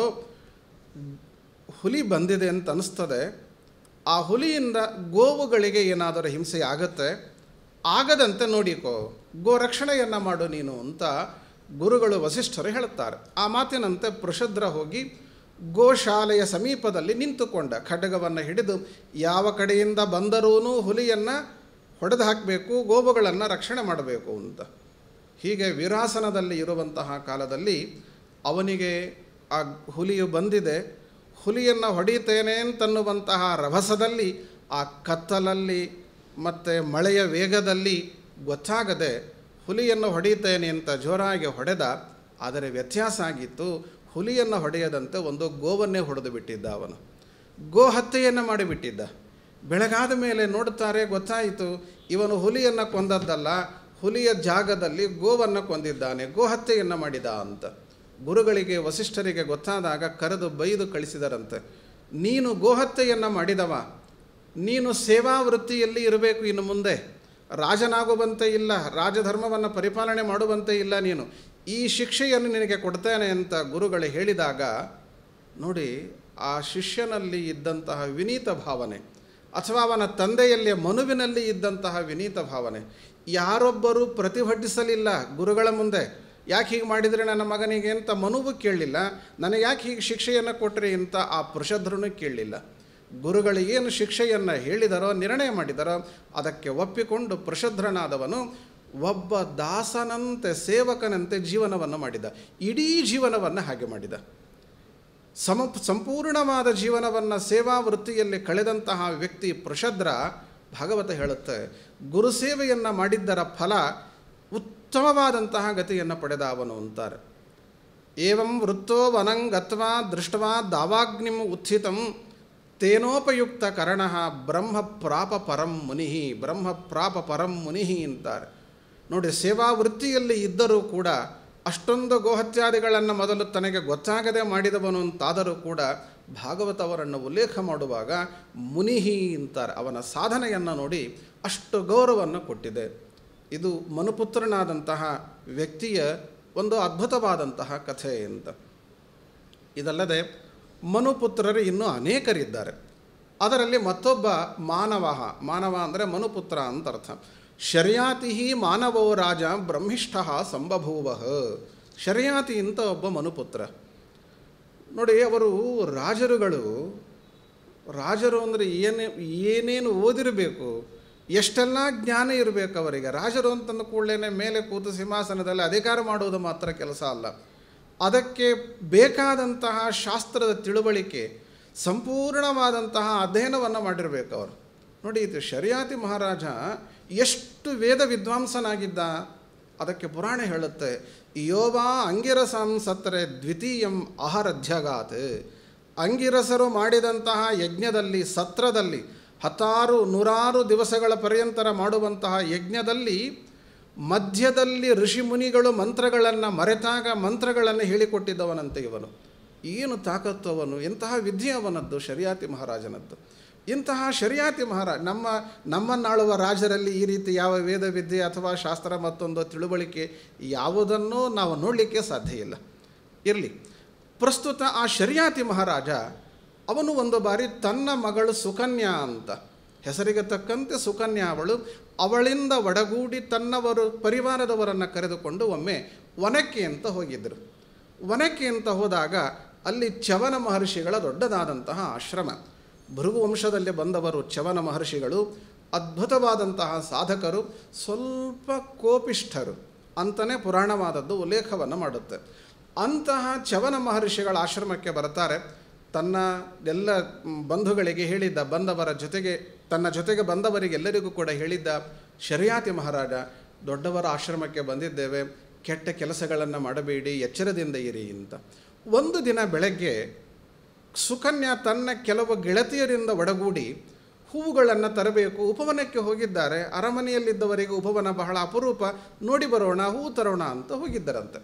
ಹುಲಿ ಬಂದಿದೆ ಅಂತ ಅನಿಸ್ತದೆ ಆ ಹುಲಿಯಿಂದ ಗೋವುಗಳಿಗೆ ಏನಾದರೂ ಹಿಂಸೆ ಆಗುತ್ತೆ ಆಗದಂತೆ ನೋಡಿಕೋ ಗೋ ರಕ್ಷಣೆಯನ್ನು ಮಾಡು ನೀನು ಅಂತ ಗುರುಗಳು ವಸಿಷ್ಠರು ಹೇಳುತ್ತಾರೆ ಆ ಮಾತಿನಂತೆ ಪೃಷಧ್ರ ಹೋಗಿ ಗೋಶಾಲೆಯ ಸಮೀಪದಲ್ಲಿ ನಿಂತುಕೊಂಡ ಖಡ್ಗವನ್ನು ಹಿಡಿದು ಯಾವ ಕಡೆಯಿಂದ ಬಂದರೂ ಹುಲಿಯನ್ನು ಹೊಡೆದು ಹಾಕಬೇಕು ಗೋವುಗಳನ್ನು ರಕ್ಷಣೆ ಮಾಡಬೇಕು ಅಂತ ಹೀಗೆ ವಿರಾಸನದಲ್ಲಿ ಇರುವಂತಹ ಕಾಲದಲ್ಲಿ ಅವನಿಗೆ ಆ ಹುಲಿಯು ಬಂದಿದೆ ಹುಲಿಯನ್ನು ಹೊಡಿತೇನೆ ಅಂತನ್ನುವಂತಹ ರಭಸದಲ್ಲಿ ಆ ಕತ್ತಲಲ್ಲಿ ಮತ್ತು ಮಳೆಯ ವೇಗದಲ್ಲಿ ಗೊತ್ತಾಗದೆ ಹುಲಿಯನ್ನು ಹೊಡಿತೇನೆ ಅಂತ ಜೋರಾಗಿ ಹೊಡೆದ ಆದರೆ ವ್ಯತ್ಯಾಸ ಆಗಿತ್ತು ಹುಲಿಯನ್ನು ಹೊಡೆಯದಂತೆ ಒಂದು ಗೋವನ್ನೇ ಹೊಡೆದು ಬಿಟ್ಟಿದ್ದ ಅವನು ಗೋ ಹತ್ಯೆಯನ್ನು ಮಾಡಿಬಿಟ್ಟಿದ್ದ ಬೆಳಗಾದ ಮೇಲೆ ನೋಡುತ್ತಾರೆ ಗೊತ್ತಾಯಿತು ಇವನು ಹುಲಿಯನ್ನು ಕೊಂದದ್ದಲ್ಲ ಹುಲಿಯ ಜಾಗದಲ್ಲಿ ಗೋವನ್ನು ಕೊಂದಿದ್ದಾನೆ ಗೋ ಹತ್ಯೆಯನ್ನು ಮಾಡಿದ ಅಂತ ಗುರುಗಳಿಗೆ ವಸಿಷ್ಠರಿಗೆ ಗೊತ್ತಾದಾಗ ಕರೆದು ಬೈದು ಕಳಿಸಿದರಂತೆ ನೀನು ಗೋಹತ್ಯೆಯನ್ನು ಮಾಡಿದವ ನೀನು ಸೇವಾ ವೃತ್ತಿಯಲ್ಲಿ ಇರಬೇಕು ಇನ್ನು ಮುಂದೆ ರಾಜನಾಗುವಂತೆ ಇಲ್ಲ ರಾಜಧರ್ಮವನ್ನು ಪರಿಪಾಲನೆ ಮಾಡುವಂತೆ ಇಲ್ಲ ನೀನು ಈ ಶಿಕ್ಷೆಯನ್ನು ನಿನಗೆ ಕೊಡ್ತೇನೆ ಅಂತ ಗುರುಗಳು ಹೇಳಿದಾಗ ನೋಡಿ ಆ ಶಿಷ್ಯನಲ್ಲಿ ಇದ್ದಂತಹ ವಿನೀತ ಭಾವನೆ ಅಥವಾ ಅವನ ತಂದೆಯಲ್ಲಿ ಮನುವಿನಲ್ಲಿ ಇದ್ದಂತಹ ವಿನೀತ ಭಾವನೆ ಯಾರೊಬ್ಬರು ಪ್ರತಿಭಟಿಸಲಿಲ್ಲ ಗುರುಗಳ ಮುಂದೆ ಯಾಕೆ ಹೀಗೆ ಮಾಡಿದರೆ ನನ್ನ ಮಗನಿಗೆ ಅಂತ ಮನುವು ಕೇಳಲಿಲ್ಲ ನನಗೆ ಯಾಕೆ ಹೀಗೆ ಶಿಕ್ಷೆಯನ್ನು ಕೊಟ್ಟರೆ ಅಂತ ಆ ಪೃಷಧ್ರನು ಕೇಳಲಿಲ್ಲ ಗುರುಗಳು ಏನು ಶಿಕ್ಷೆಯನ್ನು ಹೇಳಿದರೋ ನಿರ್ಣಯ ಮಾಡಿದರೋ ಅದಕ್ಕೆ ಒಪ್ಪಿಕೊಂಡು ಪೃಷಧ್ರನಾದವನು ಒಬ್ಬ ದಾಸನಂತೆ ಸೇವಕನಂತೆ ಜೀವನವನ್ನು ಮಾಡಿದ ಇಡೀ ಜೀವನವನ್ನು ಹಾಗೆ ಮಾಡಿದ ಸಮ ಸಂಪೂರ್ಣವಾದ ಜೀವನವನ್ನು ಸೇವಾ ವೃತ್ತಿಯಲ್ಲಿ ಕಳೆದಂತಹ ವ್ಯಕ್ತಿ ಪೃಷದ್ರ ಭಾಗವತ ಹೇಳುತ್ತೆ ಗುರುಸೇವೆಯನ್ನು ಮಾಡಿದ್ದರ ಫಲ ಉತ್ತಮವಾದಂತಹ ಗತಿಯನ್ನು ಪಡೆದ ಅವನು ಅಂತಾರೆ ಏವಂ ವೃತ್ತೋ ವನಂಗತ್ವಾ ದೃಷ್ಟವಾ ದಾವಾಗ್ನಿಂ ಉತ್ಥಿತಂ ತೇನೋಪಯುಕ್ತ ಕರ್ಣ ಬ್ರಹ್ಮ ಪ್ರಾಪ ಪರಂ ಮುನಿ ಬ್ರಹ್ಮ ಪ್ರಾಪ ಪರಂ ಮುನಿ ಅಂತಾರೆ ನೋಡಿ ಸೇವಾ ವೃತ್ತಿಯಲ್ಲಿ ಇದ್ದರೂ ಕೂಡ ಅಷ್ಟೊಂದು ಗೋಹತ್ಯಾದಿಗಳನ್ನು ಮೊದಲು ತನಗೆ ಗೊತ್ತಾಗದೆ ಮಾಡಿದವನು ಅಂತಾದರೂ ಕೂಡ ಭಾಗವತವರನ್ನು ಉಲ್ಲೇಖ ಮಾಡುವಾಗ ಮುನಿಹಿ ಅಂತಾರೆ ಅವನ ಸಾಧನೆಯನ್ನು ನೋಡಿ ಅಷ್ಟು ಗೌರವವನ್ನು ಕೊಟ್ಟಿದೆ ಇದು ಮನುಪುತ್ರನಾದಂತಹ ವ್ಯಕ್ತಿಯ ಒಂದು ಅದ್ಭುತವಾದಂತಹ ಕಥೆ ಅಂತ ಇದಲ್ಲದೆ ಮನುಪುತ್ರರು ಇನ್ನೂ ಅನೇಕರಿದ್ದಾರೆ ಅದರಲ್ಲಿ ಮತ್ತೊಬ್ಬ ಮಾನವ ಮಾನವ ಅಂದರೆ ಮನುಪುತ್ರ ಅಂತ ಅರ್ಥ ಶರ್ಯಾತಿ ಮಾನವೋ ರಾಜ ಬ್ರಹ್ಮಿಷ್ಠ ಸಂಬಭೂವ ಶರ್ಯಾತಿ ಅಂತ ಒಬ್ಬ ಮನುಪುತ್ರ ನೋಡಿ ಅವರು ರಾಜರುಗಳು ರಾಜರು ಅಂದರೆ ಏನೇ ಏನೇನು ಓದಿರಬೇಕು ಎಷ್ಟೆಲ್ಲ ಜ್ಞಾನ ಇರಬೇಕು ಅವರಿಗೆ ರಾಜರು ಅಂತಂದ ಕೂಡಲೇ ಮೇಲೆ ಕೂತು ಸಿಂಹಾಸನದಲ್ಲಿ ಅಧಿಕಾರ ಮಾಡುವುದು ಮಾತ್ರ ಕೆಲಸ ಅಲ್ಲ ಅದಕ್ಕೆ ಬೇಕಾದಂತಹ ಶಾಸ್ತ್ರದ ತಿಳುವಳಿಕೆ ಸಂಪೂರ್ಣವಾದಂತಹ ಅಧ್ಯಯನವನ್ನು ಮಾಡಿರಬೇಕು ಅವರು ನೋಡಿ ಇದು ಶರಿಯಾತಿ ಮಹಾರಾಜ ಎಷ್ಟು ವೇದ ವಿದ್ವಾಂಸನಾಗಿದ್ದ ಅದಕ್ಕೆ ಪುರಾಣ ಹೇಳುತ್ತೆ ಯೋವಾ ಅಂಗಿರಸಂ ಸತ್ತರೆ ದ್ವಿತೀಯಂ ಅಹರಧ್ಯಗಾತ್ ಅಂಗಿರಸರು ಮಾಡಿದಂತಹ ಯಜ್ಞದಲ್ಲಿ ಸತ್ರದಲ್ಲಿ ಹತ್ತಾರು ನೂರಾರು ದಿವಸಗಳ ಪರ್ಯಂತರ ಮಾಡುವಂತಹ ಯಜ್ಞದಲ್ಲಿ ಮಧ್ಯದಲ್ಲಿ ಋಷಿಮುನಿಗಳು ಮಂತ್ರಗಳನ್ನು ಮರೆತಾಗ ಮಂತ್ರಗಳನ್ನು ಹೇಳಿಕೊಟ್ಟಿದ್ದವನಂತೆ ಇವನು ಏನು ತಾಕತ್ತು ಅವನು ಎಂತಹ ವಿದ್ಯೆ ಅವನದ್ದು ಶರಿಯಾತಿ ಮಹಾರಾಜನದ್ದು ಇಂತಹ ಶರಿಯಾತಿ ಮಹಾರಾಜ ನಮ್ಮ ನಮ್ಮನ್ನಾಳುವ ರಾಜರಲ್ಲಿ ಈ ರೀತಿ ಯಾವ ವೇದ ವಿದ್ಯೆ ಅಥವಾ ಶಾಸ್ತ್ರ ಮತ್ತೊಂದು ತಿಳುವಳಿಕೆ ಯಾವುದನ್ನೂ ನಾವು ನೋಡಲಿಕ್ಕೆ ಸಾಧ್ಯ ಇಲ್ಲ ಇರಲಿ ಪ್ರಸ್ತುತ ಆ ಶರಿಯಾತಿ ಮಹಾರಾಜ ಅವನು ಒಂದು ಬಾರಿ ತನ್ನ ಮಗಳು ಸುಕನ್ಯಾ ಅಂತ ಹೆಸರಿಗೆ ತಕ್ಕಂತೆ ಸುಕನ್ಯಾ ಅವಳು ಅವಳಿಂದ ಒಡಗೂಡಿ ತನ್ನವರು ಪರಿವಾರದವರನ್ನು ಕರೆದುಕೊಂಡು ಒಮ್ಮೆ ವನಕ್ಕೆ ಅಂತ ಹೋಗಿದ್ದರು ವನಕ್ಕೆ ಅಂತ ಹೋದಾಗ ಅಲ್ಲಿ ಚವನ ಮಹರ್ಷಿಗಳ ದೊಡ್ಡದಾದಂತಹ ಆಶ್ರಮ ಭೃಗು ವಂಶದಲ್ಲಿ ಬಂದವರು ಚವನ ಮಹರ್ಷಿಗಳು ಅದ್ಭುತವಾದಂತಹ ಸಾಧಕರು ಸ್ವಲ್ಪ ಕೋಪಿಷ್ಠರು ಅಂತಲೇ ಪುರಾಣವಾದದ್ದು ಉಲ್ಲೇಖವನ್ನು ಮಾಡುತ್ತೆ ಅಂತಹ ಚವನ ಮಹರ್ಷಿಗಳ ಆಶ್ರಮಕ್ಕೆ ಬರ್ತಾರೆ ತನ್ನ ಎಲ್ಲ ಬಂಧುಗಳಿಗೆ ಹೇಳಿದ್ದ ಬಂದವರ ಜೊತೆಗೆ ತನ್ನ ಜೊತೆಗೆ ಬಂದವರಿಗೆಲ್ಲರಿಗೂ ಕೂಡ ಹೇಳಿದ್ದ ಶರಿಯಾತಿ ಮಹಾರಾಜ ದೊಡ್ಡವರ ಆಶ್ರಮಕ್ಕೆ ಬಂದಿದ್ದೇವೆ ಕೆಟ್ಟ ಕೆಲಸಗಳನ್ನು ಮಾಡಬೇಡಿ ಎಚ್ಚರದಿಂದ ಇರಿ ಅಂತ ಒಂದು ದಿನ ಬೆಳಗ್ಗೆ ಸುಕನ್ಯಾ ತನ್ನ ಕೆಲವು ಗೆಳತಿಯರಿಂದ ಒಡಗೂಡಿ ಹೂವುಗಳನ್ನು ತರಬೇಕು ಉಪವನಕ್ಕೆ ಹೋಗಿದ್ದಾರೆ ಅರಮನೆಯಲ್ಲಿದ್ದವರಿಗೆ ಉಪವನ ಬಹಳ ಅಪರೂಪ ನೋಡಿ ಬರೋಣ ಹೂವು ತರೋಣ ಅಂತ ಹೋಗಿದ್ದರಂತೆ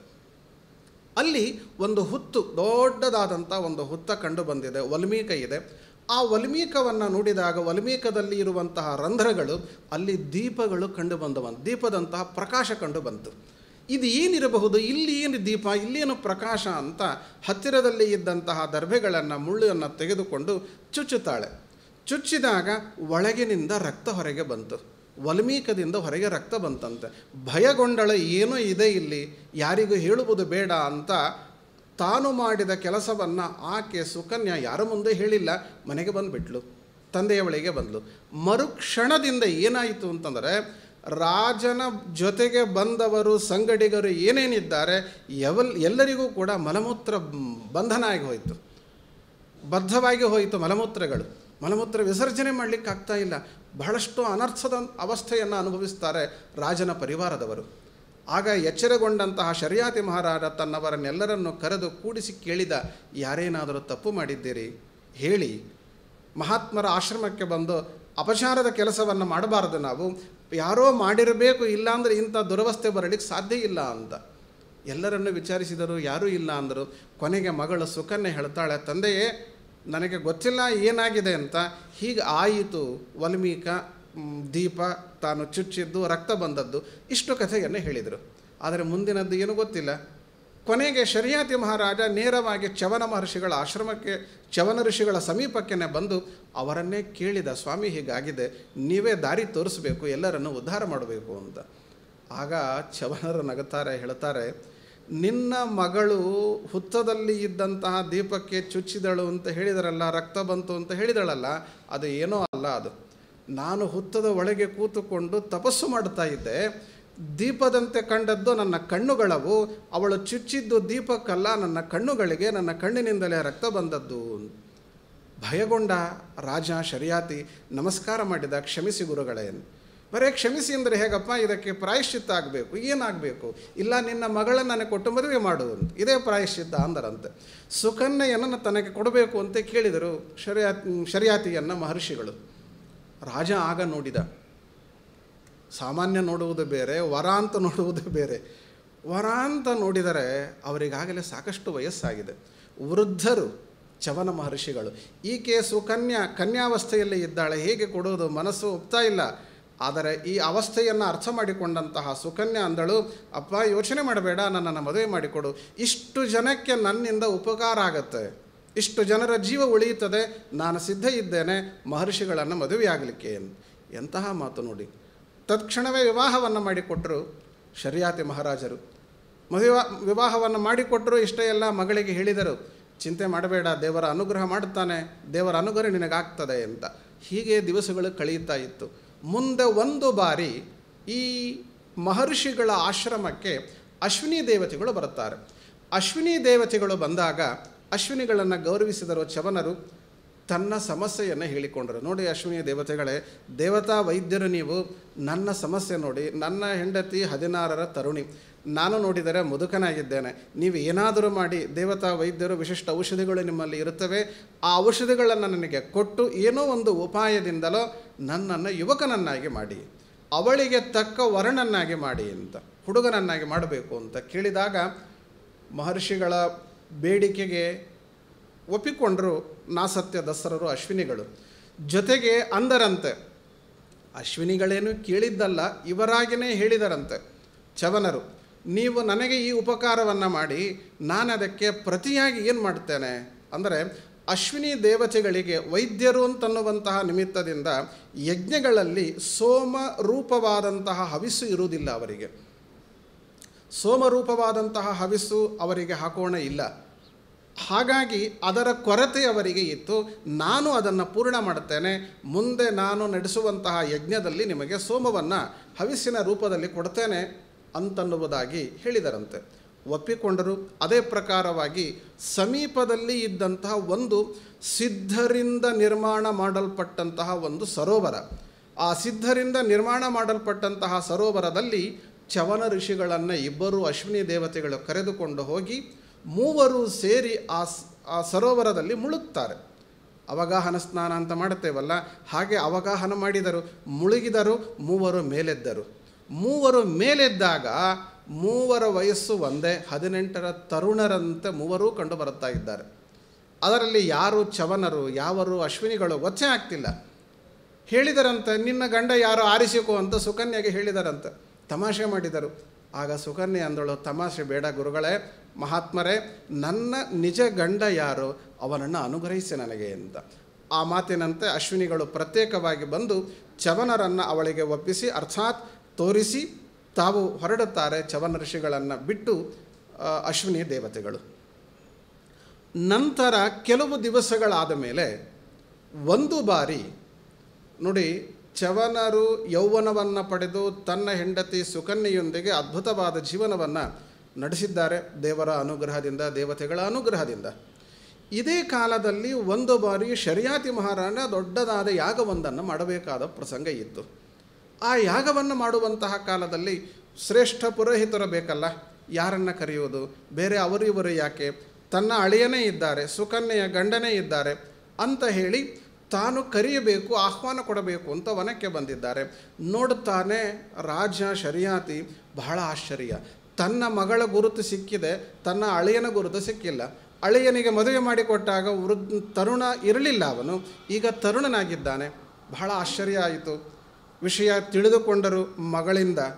ಅಲ್ಲಿ ಒಂದು ಹುತ್ತು ದೊಡ್ಡದಾದಂಥ ಒಂದು ಹುತ್ತ ಕಂಡು ಬಂದಿದೆ ವಲ್ಮೀಕ ಇದೆ ಆ ವಲ್ಮೀಕವನ್ನು ನೋಡಿದಾಗ ವಲ್ಮೀಕದಲ್ಲಿ ಇರುವಂತಹ ರಂಧ್ರಗಳು ಅಲ್ಲಿ ದೀಪಗಳು ಕಂಡು ಬಂದವಂತ ದೀಪದಂತಹ ಪ್ರಕಾಶ ಕಂಡು ಬಂತು ಇದು ಏನಿರಬಹುದು ಇಲ್ಲಿ ಏನು ದೀಪ ಇಲ್ಲೇನು ಪ್ರಕಾಶ ಅಂತ ಹತ್ತಿರದಲ್ಲಿ ಇದ್ದಂತಹ ದರ್ಭೆಗಳನ್ನು ಮುಳ್ಳನ್ನು ತೆಗೆದುಕೊಂಡು ಚುಚ್ಚುತ್ತಾಳೆ ಚುಚ್ಚಿದಾಗ ಒಳಗಿನಿಂದ ರಕ್ತ ಹೊರಗೆ ಬಂತು ವಲ್ಮೀಕದಿಂದ ಹೊರಗೆ ರಕ್ತ ಬಂತಂತೆ ಭಯಗೊಂಡಳ ಏನೋ ಇದೆ ಇಲ್ಲಿ ಯಾರಿಗೂ ಹೇಳುವುದು ಬೇಡ ಅಂತ ತಾನು ಮಾಡಿದ ಕೆಲಸವನ್ನು ಆಕೆ ಸುಕನ್ಯಾ ಯಾರ ಮುಂದೆ ಹೇಳಿಲ್ಲ ಮನೆಗೆ ಬಂದುಬಿಟ್ಲು ತಂದೆಯ ಬಳಿಗೆ ಬಂದಳು ಮರುಕ್ಷಣದಿಂದ ಏನಾಯಿತು ಅಂತಂದರೆ ರಾಜನ ಜೊತೆಗೆ ಬಂದವರು ಸಂಗಡಿಗರು ಏನೇನಿದ್ದಾರೆ ಎವಲ್ ಎಲ್ಲರಿಗೂ ಕೂಡ ಮಲಮೂತ್ರ ಬಂಧನ ಆಗಿ ಹೋಯಿತು ಬದ್ಧವಾಗಿ ಹೋಯಿತು ಮಲಮೂತ್ರಗಳು ಮಲಮೂತ್ರ ವಿಸರ್ಜನೆ ಮಾಡಲಿಕ್ಕೆ ಆಗ್ತಾ ಇಲ್ಲ ಬಹಳಷ್ಟು ಅನರ್ಥದ ಅವಸ್ಥೆಯನ್ನು ಅನುಭವಿಸ್ತಾರೆ ರಾಜನ ಪರಿವಾರದವರು ಆಗ ಎಚ್ಚರಗೊಂಡಂತಹ ಶರಿಯಾತಿ ಮಹಾರಾಜ ತನ್ನವರನ್ನೆಲ್ಲರನ್ನು ಕರೆದು ಕೂಡಿಸಿ ಕೇಳಿದ ಯಾರೇನಾದರೂ ತಪ್ಪು ಮಾಡಿದ್ದೀರಿ ಹೇಳಿ ಮಹಾತ್ಮರ ಆಶ್ರಮಕ್ಕೆ ಬಂದು ಅಪಚಾರದ ಕೆಲಸವನ್ನು ಮಾಡಬಾರದು ನಾವು ಯಾರೋ ಮಾಡಿರಬೇಕು ಇಲ್ಲಾಂದರೆ ಇಂಥ ದುರವಸ್ಥೆ ಬರಲಿಕ್ಕೆ ಸಾಧ್ಯ ಇಲ್ಲ ಅಂತ ಎಲ್ಲರನ್ನು ವಿಚಾರಿಸಿದರು ಯಾರೂ ಇಲ್ಲ ಅಂದರು ಕೊನೆಗೆ ಮಗಳು ಸುಕನ್ಯೆ ಹೇಳ್ತಾಳೆ ತಂದೆಯೇ ನನಗೆ ಗೊತ್ತಿಲ್ಲ ಏನಾಗಿದೆ ಅಂತ ಹೀಗೆ ಆಯಿತು ವಲ್ಮೀಕ ಮ್, ದೀಪ ತಾನು ಚುಚ್ಚಿದ್ದು ರಕ್ತ ಬಂದದ್ದು ಇಷ್ಟು ಕಥೆಯನ್ನು ಹೇಳಿದರು ಆದರೆ ಮುಂದಿನದ್ದು ಏನೂ ಗೊತ್ತಿಲ್ಲ ಕೊನೆಗೆ ಶರಿಯಾತಿ ಮಹಾರಾಜ ನೇರವಾಗಿ ಚವನ ಮಹರ್ಷಿಗಳ ಆಶ್ರಮಕ್ಕೆ ಚವನ ಋಷಿಗಳ ಸಮೀಪಕ್ಕೆ ಬಂದು ಅವರನ್ನೇ ಕೇಳಿದ ಸ್ವಾಮಿ ಹೀಗಾಗಿದೆ ನೀವೇ ದಾರಿ ತೋರಿಸ್ಬೇಕು ಎಲ್ಲರನ್ನು ಉದ್ಧಾರ ಮಾಡಬೇಕು ಅಂತ ಆಗ ಚವನರು ನಗುತ್ತಾರೆ ಹೇಳ್ತಾರೆ ನಿನ್ನ ಮಗಳು ಹುತ್ತದಲ್ಲಿ ಇದ್ದಂತಹ ದೀಪಕ್ಕೆ ಚುಚ್ಚಿದಳು ಅಂತ ಹೇಳಿದರಲ್ಲ ರಕ್ತ ಬಂತು ಅಂತ ಹೇಳಿದಳಲ್ಲ ಅದು ಏನೋ ಅಲ್ಲ ಅದು ನಾನು ಹುತ್ತದ ಒಳಗೆ ಕೂತುಕೊಂಡು ತಪಸ್ಸು ಮಾಡ್ತಾ ಇದ್ದೆ ದೀಪದಂತೆ ಕಂಡದ್ದು ನನ್ನ ಕಣ್ಣುಗಳವು ಅವಳು ಚುಚ್ಚಿದ್ದು ದೀಪಕ್ಕಲ್ಲ ನನ್ನ ಕಣ್ಣುಗಳಿಗೆ ನನ್ನ ಕಣ್ಣಿನಿಂದಲೇ ರಕ್ತ ಬಂದದ್ದು ಭಯಗೊಂಡ ರಾಜ ಶರಿಯಾತಿ ನಮಸ್ಕಾರ ಮಾಡಿದ ಕ್ಷಮಿಸಿ ಗುರುಗಳೇ ಬರೇ ಕ್ಷಮಿಸಿ ಅಂದರೆ ಹೇಗಪ್ಪ ಇದಕ್ಕೆ ಪ್ರಾಯಶ್ಚಿತ್ತ ಆಗಬೇಕು ಏನಾಗಬೇಕು ಇಲ್ಲ ನಿನ್ನ ಮಗಳನ್ನು ನನಗೆ ಕೊಟ್ಟು ಮದುವೆ ಮಾಡು ಅಂತ ಇದೇ ಪ್ರಾಯಶ್ಚಿತ್ತ ಅಂದರಂತೆ ಸುಕನ್ಯೆಯನ್ನು ತನಗೆ ಕೊಡಬೇಕು ಅಂತ ಕೇಳಿದರು ಶರಿಯಾತ್ ಶರಿಯಾತಿಯನ್ನು ಮಹರ್ಷಿಗಳು ರಾಜ ಆಗ ನೋಡಿದ ಸಾಮಾನ್ಯ ನೋಡುವುದು ಬೇರೆ ವರ ಅಂತ ನೋಡುವುದು ಬೇರೆ ವರ ಅಂತ ನೋಡಿದರೆ ಅವರಿಗಾಗಲೇ ಸಾಕಷ್ಟು ವಯಸ್ಸಾಗಿದೆ ವೃದ್ಧರು ಚವನ ಮಹರ್ಷಿಗಳು ಈಕೆ ಸುಕನ್ಯಾ ಕನ್ಯಾವಸ್ಥೆಯಲ್ಲಿ ಇದ್ದಾಳೆ ಹೇಗೆ ಕೊಡೋದು ಮನಸ್ಸು ಒಪ್ತಾ ಇಲ್ಲ ಆದರೆ ಈ ಅವಸ್ಥೆಯನ್ನು ಅರ್ಥ ಮಾಡಿಕೊಂಡಂತಹ ಸುಕನ್ಯಾ ಅಂದಳು ಅಪ್ಪ ಯೋಚನೆ ಮಾಡಬೇಡ ನನ್ನನ್ನು ಮದುವೆ ಮಾಡಿಕೊಡು ಇಷ್ಟು ಜನಕ್ಕೆ ನನ್ನಿಂದ ಉಪಕಾರ ಆಗತ್ತೆ ಇಷ್ಟು ಜನರ ಜೀವ ಉಳಿಯುತ್ತದೆ ನಾನು ಸಿದ್ಧ ಇದ್ದೇನೆ ಮಹರ್ಷಿಗಳನ್ನು ಮದುವೆಯಾಗಲಿಕ್ಕೆ ಎಂತಹ ಮಾತು ನೋಡಿ ತತ್ಕ್ಷಣವೇ ವಿವಾಹವನ್ನು ಮಾಡಿಕೊಟ್ಟರು ಶರಿಯಾತಿ ಮಹಾರಾಜರು ಮದುವೆ ವಿವಾಹವನ್ನು ಮಾಡಿಕೊಟ್ಟರು ಇಷ್ಟೇ ಎಲ್ಲ ಮಗಳಿಗೆ ಹೇಳಿದರು ಚಿಂತೆ ಮಾಡಬೇಡ ದೇವರ ಅನುಗ್ರಹ ಮಾಡುತ್ತಾನೆ ದೇವರ ಅನುಗ್ರಹ ನಿನಗಾಗ್ತದೆ ಅಂತ ಹೀಗೆ ದಿವಸಗಳು ಕಳೆಯುತ್ತಾ ಇತ್ತು ಮುಂದೆ ಒಂದು ಬಾರಿ ಈ ಮಹರ್ಷಿಗಳ ಆಶ್ರಮಕ್ಕೆ ಅಶ್ವಿನಿ ದೇವತೆಗಳು ಬರುತ್ತಾರೆ ಅಶ್ವಿನಿ ದೇವತೆಗಳು ಬಂದಾಗ ಅಶ್ವಿನಿಗಳನ್ನು ಗೌರವಿಸಿದರು ಚವನರು ತನ್ನ ಸಮಸ್ಯೆಯನ್ನು ಹೇಳಿಕೊಂಡರು ನೋಡಿ ಅಶ್ವಿನಿ ದೇವತೆಗಳೇ ದೇವತಾ ವೈದ್ಯರು ನೀವು ನನ್ನ ಸಮಸ್ಯೆ ನೋಡಿ ನನ್ನ ಹೆಂಡತಿ ಹದಿನಾರರ ತರುಣಿ ನಾನು ನೋಡಿದರೆ ಮುದುಕನಾಗಿದ್ದೇನೆ ನೀವು ಏನಾದರೂ ಮಾಡಿ ದೇವತಾ ವೈದ್ಯರು ವಿಶಿಷ್ಟ ಔಷಧಿಗಳು ನಿಮ್ಮಲ್ಲಿ ಇರುತ್ತವೆ ಆ ಔಷಧಿಗಳನ್ನು ನನಗೆ ಕೊಟ್ಟು ಏನೋ ಒಂದು ಉಪಾಯದಿಂದಲೋ ನನ್ನನ್ನು ಯುವಕನನ್ನಾಗಿ ಮಾಡಿ ಅವಳಿಗೆ ತಕ್ಕ ವರನನ್ನಾಗಿ ಮಾಡಿ ಅಂತ ಹುಡುಗನನ್ನಾಗಿ ಮಾಡಬೇಕು ಅಂತ ಕೇಳಿದಾಗ ಮಹರ್ಷಿಗಳ ಬೇಡಿಕೆಗೆ ಒಪ್ಪಿಕೊಂಡರು ನಾಸತ್ಯ ದಸರರು ಅಶ್ವಿನಿಗಳು ಜೊತೆಗೆ ಅಂದರಂತೆ ಅಶ್ವಿನಿಗಳೇನು ಕೇಳಿದ್ದಲ್ಲ ಇವರಾಗಿಯೇ ಹೇಳಿದರಂತೆ ಚವನರು ನೀವು ನನಗೆ ಈ ಉಪಕಾರವನ್ನು ಮಾಡಿ ನಾನು ಅದಕ್ಕೆ ಪ್ರತಿಯಾಗಿ ಏನು ಮಾಡ್ತೇನೆ ಅಂದರೆ ಅಶ್ವಿನಿ ದೇವತೆಗಳಿಗೆ ವೈದ್ಯರು ಅಂತನ್ನುವಂತಹ ನಿಮಿತ್ತದಿಂದ ಯಜ್ಞಗಳಲ್ಲಿ ಸೋಮ ರೂಪವಾದಂತಹ ಹವಿಸ್ಸು ಇರುವುದಿಲ್ಲ ಅವರಿಗೆ ಸೋಮರೂಪವಾದಂತಹ ಹವಿಸ್ಸು ಅವರಿಗೆ ಹಾಕೋಣ ಇಲ್ಲ ಹಾಗಾಗಿ ಅದರ ಕೊರತೆ ಅವರಿಗೆ ಇತ್ತು ನಾನು ಅದನ್ನು ಪೂರ್ಣ ಮಾಡುತ್ತೇನೆ ಮುಂದೆ ನಾನು ನಡೆಸುವಂತಹ ಯಜ್ಞದಲ್ಲಿ ನಿಮಗೆ ಸೋಮವನ್ನು ಹವಿಸ್ಸಿನ ರೂಪದಲ್ಲಿ ಕೊಡ್ತೇನೆ ಅಂತನ್ನುವುದಾಗಿ ಹೇಳಿದರಂತೆ ಒಪ್ಪಿಕೊಂಡರು ಅದೇ ಪ್ರಕಾರವಾಗಿ ಸಮೀಪದಲ್ಲಿ ಇದ್ದಂತಹ ಒಂದು ಸಿದ್ಧರಿಂದ ನಿರ್ಮಾಣ ಮಾಡಲ್ಪಟ್ಟಂತಹ ಒಂದು ಸರೋವರ ಆ ಸಿದ್ಧರಿಂದ ನಿರ್ಮಾಣ ಮಾಡಲ್ಪಟ್ಟಂತಹ ಸರೋವರದಲ್ಲಿ ಚವನ ಋಷಿಗಳನ್ನು ಇಬ್ಬರು ಅಶ್ವಿನಿ ದೇವತೆಗಳು ಕರೆದುಕೊಂಡು ಹೋಗಿ ಮೂವರು ಸೇರಿ ಆ ಸ್- ಆ ಸರೋವರದಲ್ಲಿ ಮುಳುಗ್ತಾರೆ ಅವಗಾಹನ ಸ್ನಾನ ಅಂತ ಮಾಡುತ್ತೇವಲ್ಲ ಹಾಗೆ ಅವಗಾಹನ ಮಾಡಿದರು ಮುಳುಗಿದರು ಮೂವರು ಮೇಲೆದ್ದರು ಮೂವರು ಮೇಲೆದ್ದಾಗ ಮೂವರ ವಯಸ್ಸು ಒಂದೇ ಹದಿನೆಂಟರ ತರುಣರಂತೆ ಮೂವರೂ ಕಂಡು ಬರುತ್ತಾ ಇದ್ದಾರೆ ಅದರಲ್ಲಿ ಯಾರು ಚವನರು ಯಾವರು ಅಶ್ವಿನಿಗಳು ಗೊತ್ತೇ ಆಗ್ತಿಲ್ಲ ಹೇಳಿದರಂತೆ ನಿನ್ನ ಗಂಡ ಯಾರೋ ಆರಿಸಿಕೋ ಅಂತ ಸುಕನ್ಯೆಗೆ ಹೇಳಿದರಂತೆ ತಮಾಷೆ ಮಾಡಿದರು ಆಗ ಸುಕನ್ಯೆ ಅಂದಳು ತಮಾಷೆ ಬೇಡ ಗುರುಗಳೇ ಮಹಾತ್ಮರೇ ನನ್ನ ನಿಜ ಗಂಡ ಯಾರು ಅವನನ್ನು ಅನುಗ್ರಹಿಸಿ ನನಗೆ ಅಂತ ಆ ಮಾತಿನಂತೆ ಅಶ್ವಿನಿಗಳು ಪ್ರತ್ಯೇಕವಾಗಿ ಬಂದು ಚವನರನ್ನು ಅವಳಿಗೆ ಒಪ್ಪಿಸಿ ಅರ್ಥಾತ್ ತೋರಿಸಿ ತಾವು ಹೊರಡುತ್ತಾರೆ ಚವನ ಋಷಿಗಳನ್ನು ಬಿಟ್ಟು ಆ, ಅಶ್ವಿನಿ ದೇವತೆಗಳು ನಂತರ ಕೆಲವು ದಿವಸಗಳಾದ ಮೇಲೆ ಒಂದು ಬಾರಿ ನೋಡಿ ಚವನರು ಯೌವನವನ್ನು ಪಡೆದು ತನ್ನ ಹೆಂಡತಿ ಸುಕನ್ಯೆಯೊಂದಿಗೆ ಅದ್ಭುತವಾದ ಜೀವನವನ್ನು ನಡೆಸಿದ್ದಾರೆ ದೇವರ ಅನುಗ್ರಹದಿಂದ ದೇವತೆಗಳ ಅನುಗ್ರಹದಿಂದ ಇದೇ ಕಾಲದಲ್ಲಿ ಒಂದು ಬಾರಿ ಶರಿಯಾತಿ ಮಹಾರಾಣ ದೊಡ್ಡದಾದ ಯಾಗವೊಂದನ್ನು ಮಾಡಬೇಕಾದ ಪ್ರಸಂಗ ಇತ್ತು ಆ ಯಾಗವನ್ನು ಮಾಡುವಂತಹ ಕಾಲದಲ್ಲಿ ಶ್ರೇಷ್ಠ ಪುರೋಹಿತರು ಬೇಕಲ್ಲ ಯಾರನ್ನು ಕರೆಯುವುದು ಬೇರೆ ಅವರು ಇವರು ಯಾಕೆ ತನ್ನ ಅಳಿಯನೇ ಇದ್ದಾರೆ ಸುಕನ್ಯೆಯ ಗಂಡನೇ ಇದ್ದಾರೆ ಅಂತ ಹೇಳಿ ತಾನು ಕರೆಯಬೇಕು ಆಹ್ವಾನ ಕೊಡಬೇಕು ಅಂತ ವನಕ್ಕೆ ಬಂದಿದ್ದಾರೆ ನೋಡುತ್ತಾನೆ ರಾಜ ಶರಿಯಾತಿ ಬಹಳ ಆಶ್ಚರ್ಯ ತನ್ನ ಮಗಳ ಗುರುತು ಸಿಕ್ಕಿದೆ ತನ್ನ ಅಳಿಯನ ಗುರುತು ಸಿಕ್ಕಿಲ್ಲ ಅಳಿಯನಿಗೆ ಮದುವೆ ಮಾಡಿಕೊಟ್ಟಾಗ ವೃದ್ಧ ತರುಣ ಇರಲಿಲ್ಲ ಅವನು ಈಗ ತರುಣನಾಗಿದ್ದಾನೆ ಬಹಳ ಆಶ್ಚರ್ಯ ಆಯಿತು ವಿಷಯ ತಿಳಿದುಕೊಂಡರು ಮಗಳಿಂದ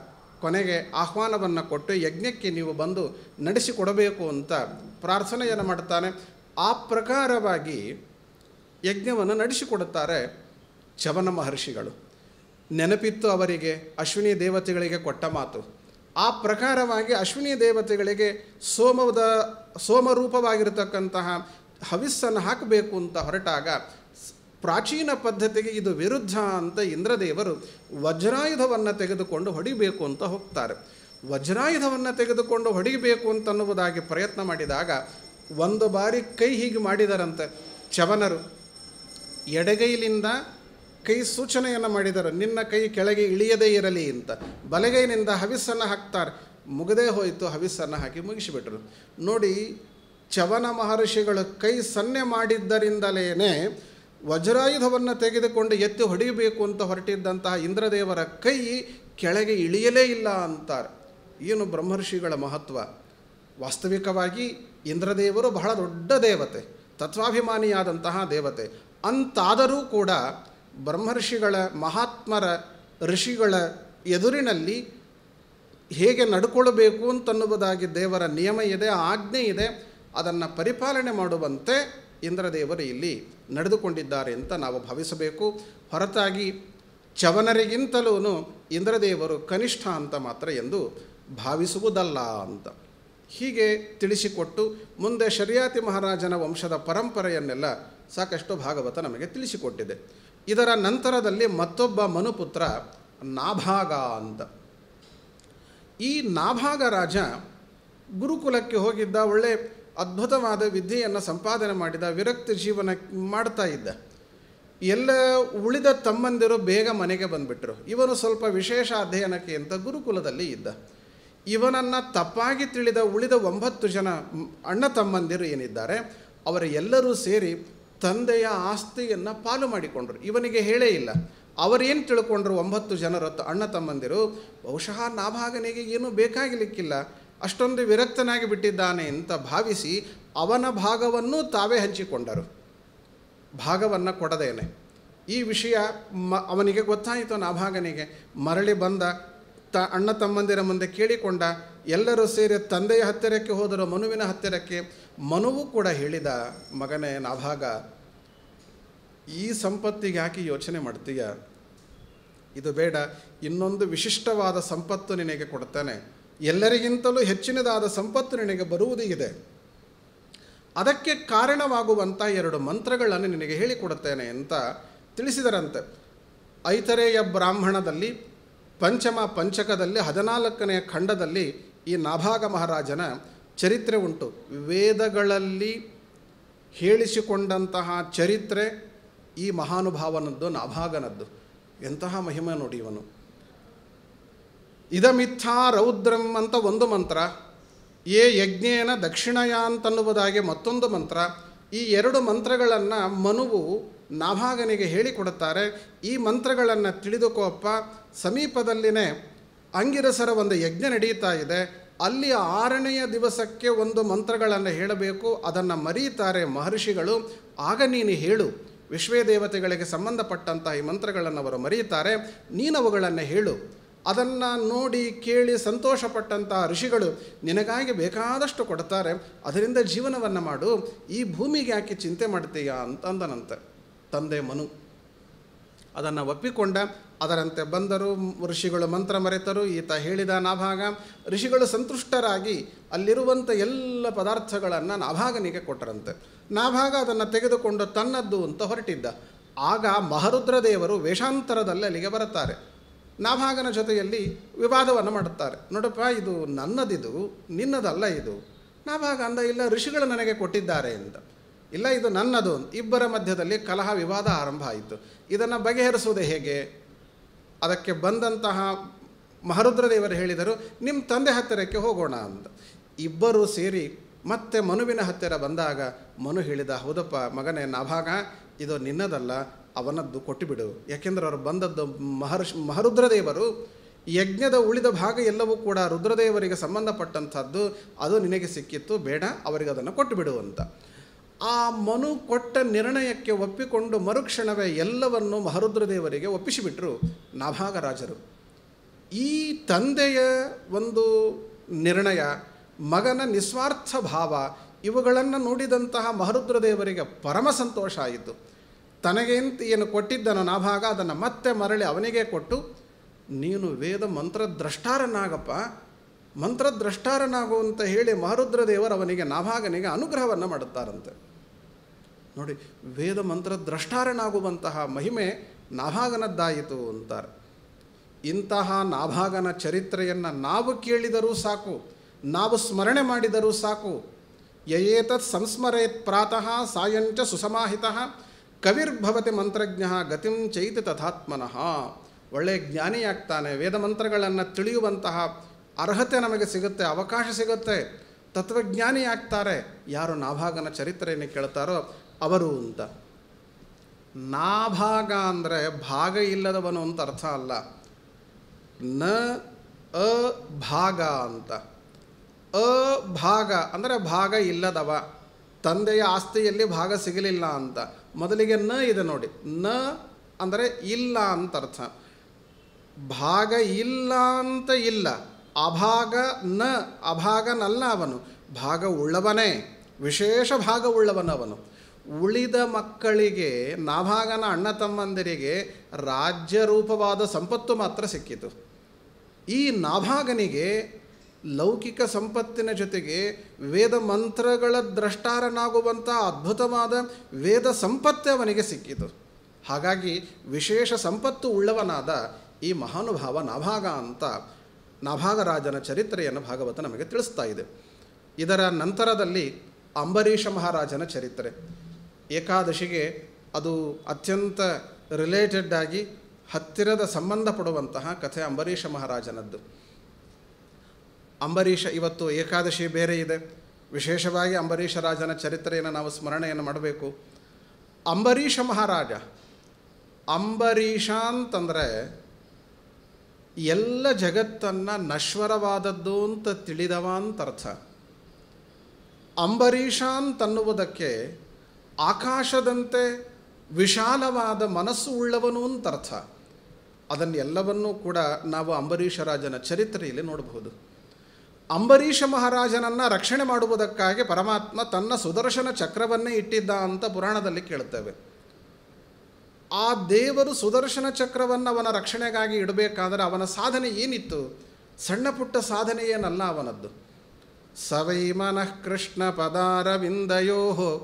ಕೊನೆಗೆ ಆಹ್ವಾನವನ್ನು ಕೊಟ್ಟು ಯಜ್ಞಕ್ಕೆ ನೀವು ಬಂದು ನಡೆಸಿಕೊಡಬೇಕು ಅಂತ ಪ್ರಾರ್ಥನೆಯನ್ನು ಮಾಡ್ತಾನೆ ಆ ಪ್ರಕಾರವಾಗಿ ಯಜ್ಞವನ್ನು ನಡೆಸಿಕೊಡುತ್ತಾರೆ ಚವನ ಮಹರ್ಷಿಗಳು ನೆನಪಿತ್ತು ಅವರಿಗೆ ಅಶ್ವಿನಿ ದೇವತೆಗಳಿಗೆ ಕೊಟ್ಟ ಮಾತು ಆ ಪ್ರಕಾರವಾಗಿ ಅಶ್ವಿನಿ ದೇವತೆಗಳಿಗೆ ಸೋಮದ ಸೋಮರೂಪವಾಗಿರತಕ್ಕಂತಹ ಹವಿಸ್ಸನ್ನು ಹಾಕಬೇಕು ಅಂತ ಹೊರಟಾಗ ಸ್- ಪ್ರಾಚೀನ ಪದ್ಧತಿಗೆ ಇದು ವಿರುದ್ಧ ಅಂತ ಇಂದ್ರದೇವರು ವಜ್ರಾಯುಧವನ್ನು ತೆಗೆದುಕೊಂಡು ಹೊಡಿಬೇಕು ಅಂತ ಹೋಗ್ತಾರೆ ವಜ್ರಾಯುಧವನ್ನು ತೆಗೆದುಕೊಂಡು ಹೊಡಿಬೇಕು ಅಂತನ್ನುವುದಾಗಿ ಪ್ರಯತ್ನ ಮಾಡಿದಾಗ ಒಂದು ಬಾರಿ ಕೈ ಹೀಗೆ ಮಾಡಿದರಂತೆ ಚವನರು ಎಡಗೈಲಿಂದ ಕೈ ಸೂಚನೆಯನ್ನು ಮಾಡಿದರು ನಿನ್ನ ಕೈ ಕೆಳಗೆ ಇಳಿಯದೇ ಇರಲಿ ಅಂತ ಬಲಗೈನಿಂದ ಹವಿಸ್ಸನ್ನು ಹಾಕ್ತಾರೆ ಮುಗದೇ ಹೋಯಿತು ಹವಿಸ್ಸನ್ನು ಹಾಕಿ ಮುಗಿಸಿಬಿಟ್ರು ನೋಡಿ ಚವನ ಮಹರ್ಷಿಗಳು ಕೈ ಸನ್ನೆ ಮಾಡಿದ್ದರಿಂದಲೇ ವಜ್ರಾಯುಧವನ್ನು ತೆಗೆದುಕೊಂಡು ಎತ್ತಿ ಹೊಡೆಯಬೇಕು ಅಂತ ಹೊರಟಿದ್ದಂತಹ ಇಂದ್ರದೇವರ ಕೈ ಕೆಳಗೆ ಇಳಿಯಲೇ ಇಲ್ಲ ಅಂತಾರೆ ಏನು ಬ್ರಹ್ಮರ್ಷಿಗಳ ಮಹತ್ವ ವಾಸ್ತವಿಕವಾಗಿ ಇಂದ್ರದೇವರು ಬಹಳ ದೊಡ್ಡ ದೇವತೆ ತತ್ವಾಭಿಮಾನಿಯಾದಂತಹ ದೇವತೆ ಅಂತಾದರೂ ಕೂಡ ಬ್ರಹ್ಮರ್ಷಿಗಳ ಮಹಾತ್ಮರ ಋಷಿಗಳ ಎದುರಿನಲ್ಲಿ ಹೇಗೆ ನಡ್ಕೊಳ್ಬೇಕು ಅಂತನ್ನುವುದಾಗಿ ದೇವರ ನಿಯಮ ಇದೆ ಆಜ್ಞೆ ಇದೆ ಅದನ್ನು ಪರಿಪಾಲನೆ ಮಾಡುವಂತೆ ಇಂದ್ರದೇವರು ಇಲ್ಲಿ ನಡೆದುಕೊಂಡಿದ್ದಾರೆ ಅಂತ ನಾವು ಭಾವಿಸಬೇಕು ಹೊರತಾಗಿ ಚವನರಿಗಿಂತಲೂ ಇಂದ್ರದೇವರು ಕನಿಷ್ಠ ಅಂತ ಮಾತ್ರ ಎಂದು ಭಾವಿಸುವುದಲ್ಲ ಅಂತ ಹೀಗೆ ತಿಳಿಸಿಕೊಟ್ಟು ಮುಂದೆ ಶರಿಯಾತಿ ಮಹಾರಾಜನ ವಂಶದ ಪರಂಪರೆಯನ್ನೆಲ್ಲ ಸಾಕಷ್ಟು ಭಾಗವತ ನಮಗೆ ತಿಳಿಸಿಕೊಟ್ಟಿದೆ ಇದರ ನಂತರದಲ್ಲಿ ಮತ್ತೊಬ್ಬ ಮನುಪುತ್ರ ನಾಭಾಗ ಅಂತ ಈ ನಾಭಾಗ ರಾಜ ಗುರುಕುಲಕ್ಕೆ ಹೋಗಿದ್ದ ಒಳ್ಳೆ ಅದ್ಭುತವಾದ ವಿದ್ಯೆಯನ್ನು ಸಂಪಾದನೆ ಮಾಡಿದ ವಿರಕ್ತಿ ಜೀವನ ಮಾಡ್ತಾ ಇದ್ದ ಎಲ್ಲ ಉಳಿದ ತಮ್ಮಂದಿರು ಬೇಗ ಮನೆಗೆ ಬಂದುಬಿಟ್ರು ಇವನು ಸ್ವಲ್ಪ ವಿಶೇಷ ಅಧ್ಯಯನಕ್ಕೆ ಅಂತ ಗುರುಕುಲದಲ್ಲಿ ಇದ್ದ ಇವನನ್ನು ತಪ್ಪಾಗಿ ತಿಳಿದ ಉಳಿದ ಒಂಬತ್ತು ಜನ ಮ್, ಅಣ್ಣ ತಮ್ಮಂದಿರು ಏನಿದ್ದಾರೆ ಅವರ ಎಲ್ಲರೂ ಸೇರಿ ತಂದೆಯ ಆಸ್ತಿಯನ್ನು ಪಾಲು ಮಾಡಿಕೊಂಡ್ರು ಇವನಿಗೆ ಹೇಳೇ ಇಲ್ಲ ಅವರೇನು ತಿಳ್ಕೊಂಡ್ರು ಒಂಬತ್ತು ಜನರ ತ- ಅಣ್ಣ ತಮ್ಮಂದಿರು ಬಹುಶಃ ನಾಭಾಗನಿಗೆ ಏನೂ ಬೇಕಾಗಲಿಕ್ಕಿಲ್ಲ ಅಷ್ಟೊಂದು ವಿರಕ್ತನಾಗಿ ಬಿಟ್ಟಿದ್ದಾನೆ ಅಂತ ಭಾವಿಸಿ ಅವನ ಭಾಗವನ್ನು ತಾವೇ ಹಂಚಿಕೊಂಡರು ಭಾಗವನ್ನು ಕೊಡದೇನೆ ಈ ವಿಷಯ ಮ ಅವನಿಗೆ ಗೊತ್ತಾಯಿತು ನಾಭಾಗನಿಗೆ ಮರಳಿ ಬಂದ ತ ಅಣ್ಣ ತಮ್ಮಂದಿರ ಮುಂದೆ ಕೇಳಿಕೊಂಡ ಎಲ್ಲರೂ ಸೇರಿ ತಂದೆಯ ಹತ್ತಿರಕ್ಕೆ ಹೋದರು ಮನುವಿನ ಹತ್ತಿರಕ್ಕೆ ಮನುವು ಕೂಡ ಹೇಳಿದ ಮಗನೇ ನಾಭಾಗ ಈ ಸಂಪತ್ತಿಗೆ ಯಾಕೆ ಯೋಚನೆ ಮಾಡ್ತೀಯ ಇದು ಬೇಡ ಇನ್ನೊಂದು ವಿಶಿಷ್ಟವಾದ ಸಂಪತ್ತು ನಿನಗೆ ಕೊಡ್ತಾನೆ ಎಲ್ಲರಿಗಿಂತಲೂ ಹೆಚ್ಚಿನದಾದ ಸಂಪತ್ತು ನಿನಗೆ ಬರುವುದು ಇದೆ ಅದಕ್ಕೆ ಕಾರಣವಾಗುವಂಥ ಎರಡು ಮಂತ್ರಗಳನ್ನು ನಿನಗೆ ಹೇಳಿಕೊಡುತ್ತೇನೆ ಅಂತ ತಿಳಿಸಿದರಂತೆ ಐತರೇಯ ಬ್ರಾಹ್ಮಣದಲ್ಲಿ ಪಂಚಮ ಪಂಚಕದಲ್ಲಿ ಹದಿನಾಲ್ಕನೆಯ ಖಂಡದಲ್ಲಿ ಈ ನಾಭಾಗ ಮಹಾರಾಜನ ಚರಿತ್ರೆ ಉಂಟು ವೇದಗಳಲ್ಲಿ ಹೇಳಿಸಿಕೊಂಡಂತಹ ಚರಿತ್ರೆ ಈ ಮಹಾನುಭಾವನದ್ದು ನಾಭಾಗನದ್ದು ಎಂತಹ ಮಹಿಮೆ ನೋಡಿ ಇವನು ಇದಮಿಥ್ಯಾ ರೌದ್ರಂ ಅಂತ ಒಂದು ಮಂತ್ರ ಏ ಯಜ್ಞೇನ ದಕ್ಷಿಣಯ ಅಂತನ್ನುವುದಾಗಿ ಮತ್ತೊಂದು ಮಂತ್ರ ಈ ಎರಡು ಮಂತ್ರಗಳನ್ನು ಮನುವು ನಾಭಾಗನಿಗೆ ಹೇಳಿಕೊಡುತ್ತಾರೆ ಈ ಮಂತ್ರಗಳನ್ನು ತಿಳಿದುಕೋಪ್ಪ ಸಮೀಪದಲ್ಲಿನೇ ಅಂಗಿರಸರ ಒಂದು ಯಜ್ಞ ನಡೀತಾ ಇದೆ ಅಲ್ಲಿ ಆರನೆಯ ದಿವಸಕ್ಕೆ ಒಂದು ಮಂತ್ರಗಳನ್ನು ಹೇಳಬೇಕು ಅದನ್ನು ಮರೀತಾರೆ ಮಹರ್ಷಿಗಳು ಆಗ ನೀನು ಹೇಳು ವಿಶ್ವೇ ದೇವತೆಗಳಿಗೆ ಸಂಬಂಧಪಟ್ಟಂತಹ ಈ ಮಂತ್ರಗಳನ್ನು ಅವರು ಮರೆಯುತ್ತಾರೆ ನೀನು ಅವುಗಳನ್ನು ಹೇಳು ಅದನ್ನು ನೋಡಿ ಕೇಳಿ ಸಂತೋಷಪಟ್ಟಂತಹ ಋಷಿಗಳು ನಿನಗಾಗಿ ಬೇಕಾದಷ್ಟು ಕೊಡ್ತಾರೆ ಅದರಿಂದ ಜೀವನವನ್ನು ಮಾಡು ಈ ಭೂಮಿಗೆ ಯಾಕೆ ಚಿಂತೆ ಮಾಡ್ತೀಯಾ ಅಂತಂದನಂತೆ ತಂದೆ ಮನು ಅದನ್ನು ಒಪ್ಪಿಕೊಂಡ ಅದರಂತೆ ಬಂದರು ಋಷಿಗಳು ಮಂತ್ರ ಮರೆತರು ಈತ ಹೇಳಿದ ನಾಭಾಗ ಋಷಿಗಳು ಸಂತುಷ್ಟರಾಗಿ ಅಲ್ಲಿರುವಂಥ ಎಲ್ಲ ಪದಾರ್ಥಗಳನ್ನು ನಾಭಾಗನಿಗೆ ಕೊಟ್ಟರಂತೆ ನಾಭಾಗ ಅದನ್ನು ತೆಗೆದುಕೊಂಡು ತನ್ನದ್ದು ಅಂತ ಹೊರಟಿದ್ದ ಆಗ ಮಹರುದ್ರ ದೇವರು ವೇಷಾಂತರದಲ್ಲಿ ಅಲ್ಲಿಗೆ ಬರುತ್ತಾರೆ ನಾಭಾಗನ ಜೊತೆಯಲ್ಲಿ ವಿವಾದವನ್ನು ಮಾಡುತ್ತಾರೆ ನೋಡಪ್ಪ ಇದು ನನ್ನದಿದು ನಿನ್ನದಲ್ಲ ಇದು ನಾಭಾಗ ಅಂದ ಇಲ್ಲ ಋಷಿಗಳು ನನಗೆ ಕೊಟ್ಟಿದ್ದಾರೆ ಅಂತ ಇಲ್ಲ ಇದು ನನ್ನದು ಇಬ್ಬರ ಮಧ್ಯದಲ್ಲಿ ಕಲಹ ವಿವಾದ ಆರಂಭ ಆಯಿತು ಇದನ್ನು ಬಗೆಹರಿಸುವುದು ಹೇಗೆ ಅದಕ್ಕೆ ಬಂದಂತಹ ಮಹರುದ್ರದೇವರು ಹೇಳಿದರು ನಿಮ್ಮ ತಂದೆ ಹತ್ತಿರಕ್ಕೆ ಹೋಗೋಣ ಅಂತ ಇಬ್ಬರು ಸೇರಿ ಮತ್ತೆ ಮನುವಿನ ಹತ್ತಿರ ಬಂದಾಗ ಮನು ಹೇಳಿದ ಹೌದಪ್ಪ ಮಗನೇ ನಾಭಾಗ ಇದು ನಿನ್ನದಲ್ಲ ಅವನದ್ದು ಕೊಟ್ಟುಬಿಡು ಯಾಕೆಂದ್ರೆ ಅವರು ಬಂದದ್ದು ಮಹರ್ಷ್ ಮಹರುದ್ರದೇವರು ಯಜ್ಞದ ಉಳಿದ ಭಾಗ ಎಲ್ಲವೂ ಕೂಡ ರುದ್ರದೇವರಿಗೆ ಸಂಬಂಧಪಟ್ಟಂಥದ್ದು ಅದು ನಿನಗೆ ಸಿಕ್ಕಿತ್ತು ಬೇಡ ಅವರಿಗೆ ಅದನ್ನು ಕೊಟ್ಟುಬಿಡು ಅಂತ ಆ ಮನು ಕೊಟ್ಟ ನಿರ್ಣಯಕ್ಕೆ ಒಪ್ಪಿಕೊಂಡು ಮರುಕ್ಷಣವೇ ಎಲ್ಲವನ್ನು ಮಹರುದ್ರದೇವರಿಗೆ ಒಪ್ಪಿಸಿಬಿಟ್ರು ನಾಭಾಗರಾಜರು ಈ ತಂದೆಯ ಒಂದು ನಿರ್ಣಯ ಮಗನ ನಿಸ್ವಾರ್ಥ ಭಾವ ಇವುಗಳನ್ನು ನೋಡಿದಂತಹ ಮಹರುದ್ರ ದೇವರಿಗೆ ಪರಮ ಸಂತೋಷ ಆಯಿತು ತನಗೇಂತ ಏನು ಕೊಟ್ಟಿದ್ದನೋ ನಾಭಾಗ ಅದನ್ನು ಮತ್ತೆ ಮರಳಿ ಅವನಿಗೆ ಕೊಟ್ಟು ನೀನು ವೇದ ಮಂತ್ರದ್ರಷ್ಟಾರನಾಗಪ್ಪ ಮಂತ್ರದ್ರಷ್ಟಾರನಾಗು ಅಂತ ಹೇಳಿ ಮಹರುದ್ರ ದೇವರು ಅವನಿಗೆ ನಾಭಾಗನಿಗೆ ಅನುಗ್ರಹವನ್ನು ಮಾಡುತ್ತಾರಂತೆ ನೋಡಿ ವೇದ ಮಂತ್ರದ್ರಷ್ಟಾರನಾಗುವಂತಹ ಮಹಿಮೆ ನಾಭಾಗನದ್ದಾಯಿತು ಅಂತಾರೆ ಇಂತಹ ನಾಭಾಗನ ಚರಿತ್ರೆಯನ್ನು ನಾವು ಕೇಳಿದರೂ ಸಾಕು ನಾವು ಸ್ಮರಣೆ ಮಾಡಿದರೂ ಸಾಕು ಯಯೇತತ್ ಸಂಸ್ಮರೇತ್ ಪ್ರಾತಃ ಸಾಯಂಚ ಸುಸಮಾಹಿತ ಕವಿರ್ಭವತಿ ಮಂತ್ರಜ್ಞ ಗತಿಂ ಚೈತಿ ತಥಾತ್ಮನಃ ಒಳ್ಳೆಯ ಜ್ಞಾನಿಯಾಗ್ತಾನೆ ವೇದ ಮಂತ್ರಗಳನ್ನು ತಿಳಿಯುವಂತಹ ಅರ್ಹತೆ ನಮಗೆ ಸಿಗುತ್ತೆ ಅವಕಾಶ ಸಿಗುತ್ತೆ ತತ್ವಜ್ಞಾನಿ ಆಗ್ತಾರೆ ಯಾರು ನಾಭಾಗನ ಚರಿತ್ರೆಯನ್ನು ಕೇಳ್ತಾರೋ ಅವರು ಅಂತ ನಾಭಾಗ ಅಂದರೆ ಭಾಗ ಇಲ್ಲದವನು ಅಂತ ಅರ್ಥ ಅಲ್ಲ ನ ಅಭಾಗ ಅಂತ ಅಭಾಗ ಅಂದರೆ ಭಾಗ ಇಲ್ಲದವ ತಂದೆಯ ಆಸ್ತಿಯಲ್ಲಿ ಭಾಗ ಸಿಗಲಿಲ್ಲ ಅಂತ ಮೊದಲಿಗೆ ನ ಇದೆ ನೋಡಿ ನ ಅಂದರೆ ಇಲ್ಲ ಅಂತ ಅರ್ಥ ಭಾಗ ಇಲ್ಲ ಅಂತ ಇಲ್ಲ ಅಭಾಗ ನ ಅಭಾಗನಲ್ಲ ಅವನು ಭಾಗ ಉಳ್ಳವನೇ ವಿಶೇಷ ಭಾಗ ಉಳ್ಳವನವನು ಉಳಿದ ಮಕ್ಕಳಿಗೆ ನಾಭಾಗನ ಅಣ್ಣ ತಮ್ಮಂದಿರಿಗೆ ರಾಜ್ಯ ರೂಪವಾದ ಸಂಪತ್ತು ಮಾತ್ರ ಸಿಕ್ಕಿತು ಈ ನಾಭಾಗನಿಗೆ ಲೌಕಿಕ ಸಂಪತ್ತಿನ ಜೊತೆಗೆ ವೇದ ಮಂತ್ರಗಳ ದ್ರಷ್ಟಾರನಾಗುವಂಥ ಅದ್ಭುತವಾದ ವೇದ ಸಂಪತ್ತೇ ಅವನಿಗೆ ಸಿಕ್ಕಿತು ಹಾಗಾಗಿ ವಿಶೇಷ ಸಂಪತ್ತು ಉಳ್ಳವನಾದ ಈ ಮಹಾನುಭಾವ ನಾಭಾಗ ಅಂತ ನಾಭಾಗರಾಜನ ಚರಿತ್ರೆಯನ್ನು ಭಾಗವತ ನಮಗೆ ತಿಳಿಸ್ತಾ ಇದೆ ಇದರ ನಂತರದಲ್ಲಿ ಅಂಬರೀಷ ಮಹಾರಾಜನ ಚರಿತ್ರೆ ಏಕಾದಶಿಗೆ ಅದು ಅತ್ಯಂತ ರಿಲೇಟೆಡ್ ಆಗಿ ಹತ್ತಿರದ ಸಂಬಂಧಪಡುವಂತಹ ಕಥೆ ಅಂಬರೀಷ ಮಹಾರಾಜನದ್ದು ಅಂಬರೀಷ ಇವತ್ತು ಏಕಾದಶಿ ಬೇರೆ ಇದೆ ವಿಶೇಷವಾಗಿ ಅಂಬರೀಷ ರಾಜನ ಚರಿತ್ರೆಯನ್ನು ನಾವು ಸ್ಮರಣೆಯನ್ನು ಮಾಡಬೇಕು ಅಂಬರೀಷ ಮಹಾರಾಜ ಅಂಬರೀಷ ಅಂತಂದರೆ ಎಲ್ಲ ಜಗತ್ತನ್ನು ನಶ್ವರವಾದದ್ದು ಅಂತ ತಿಳಿದವ ಅಂತ ಅರ್ಥ ಅಂಬರೀಷ ಅಂತನ್ನುವುದಕ್ಕೆ ಆಕಾಶದಂತೆ ವಿಶಾಲವಾದ ಮನಸ್ಸು ಉಳ್ಳವನು ಅಂತ ಅರ್ಥ ಅದನ್ನೆಲ್ಲವನ್ನೂ ಕೂಡ ನಾವು ಅಂಬರೀಷ ರಾಜನ ಚರಿತ್ರೆಯಲ್ಲಿ ನೋಡಬಹುದು ಅಂಬರೀಷ ಮಹಾರಾಜನನ್ನು ರಕ್ಷಣೆ ಮಾಡುವುದಕ್ಕಾಗಿ ಪರಮಾತ್ಮ ತನ್ನ ಸುದರ್ಶನ ಚಕ್ರವನ್ನೇ ಇಟ್ಟಿದ್ದ ಅಂತ ಪುರಾಣದಲ್ಲಿ ಕೇಳುತ್ತೇವೆ ಆ ದೇವರು ಸುದರ್ಶನ ಚಕ್ರವನ್ನು ಅವನ ರಕ್ಷಣೆಗಾಗಿ ಇಡಬೇಕಾದರೆ ಅವನ ಸಾಧನೆ ಏನಿತ್ತು ಸಣ್ಣ ಪುಟ್ಟ ಸಾಧನೆ ಏನಲ್ಲ ಅವನದ್ದು ಸವೈ ಮನಃ ಕೃಷ್ಣ ಪದಾರವಿಂದಯೋ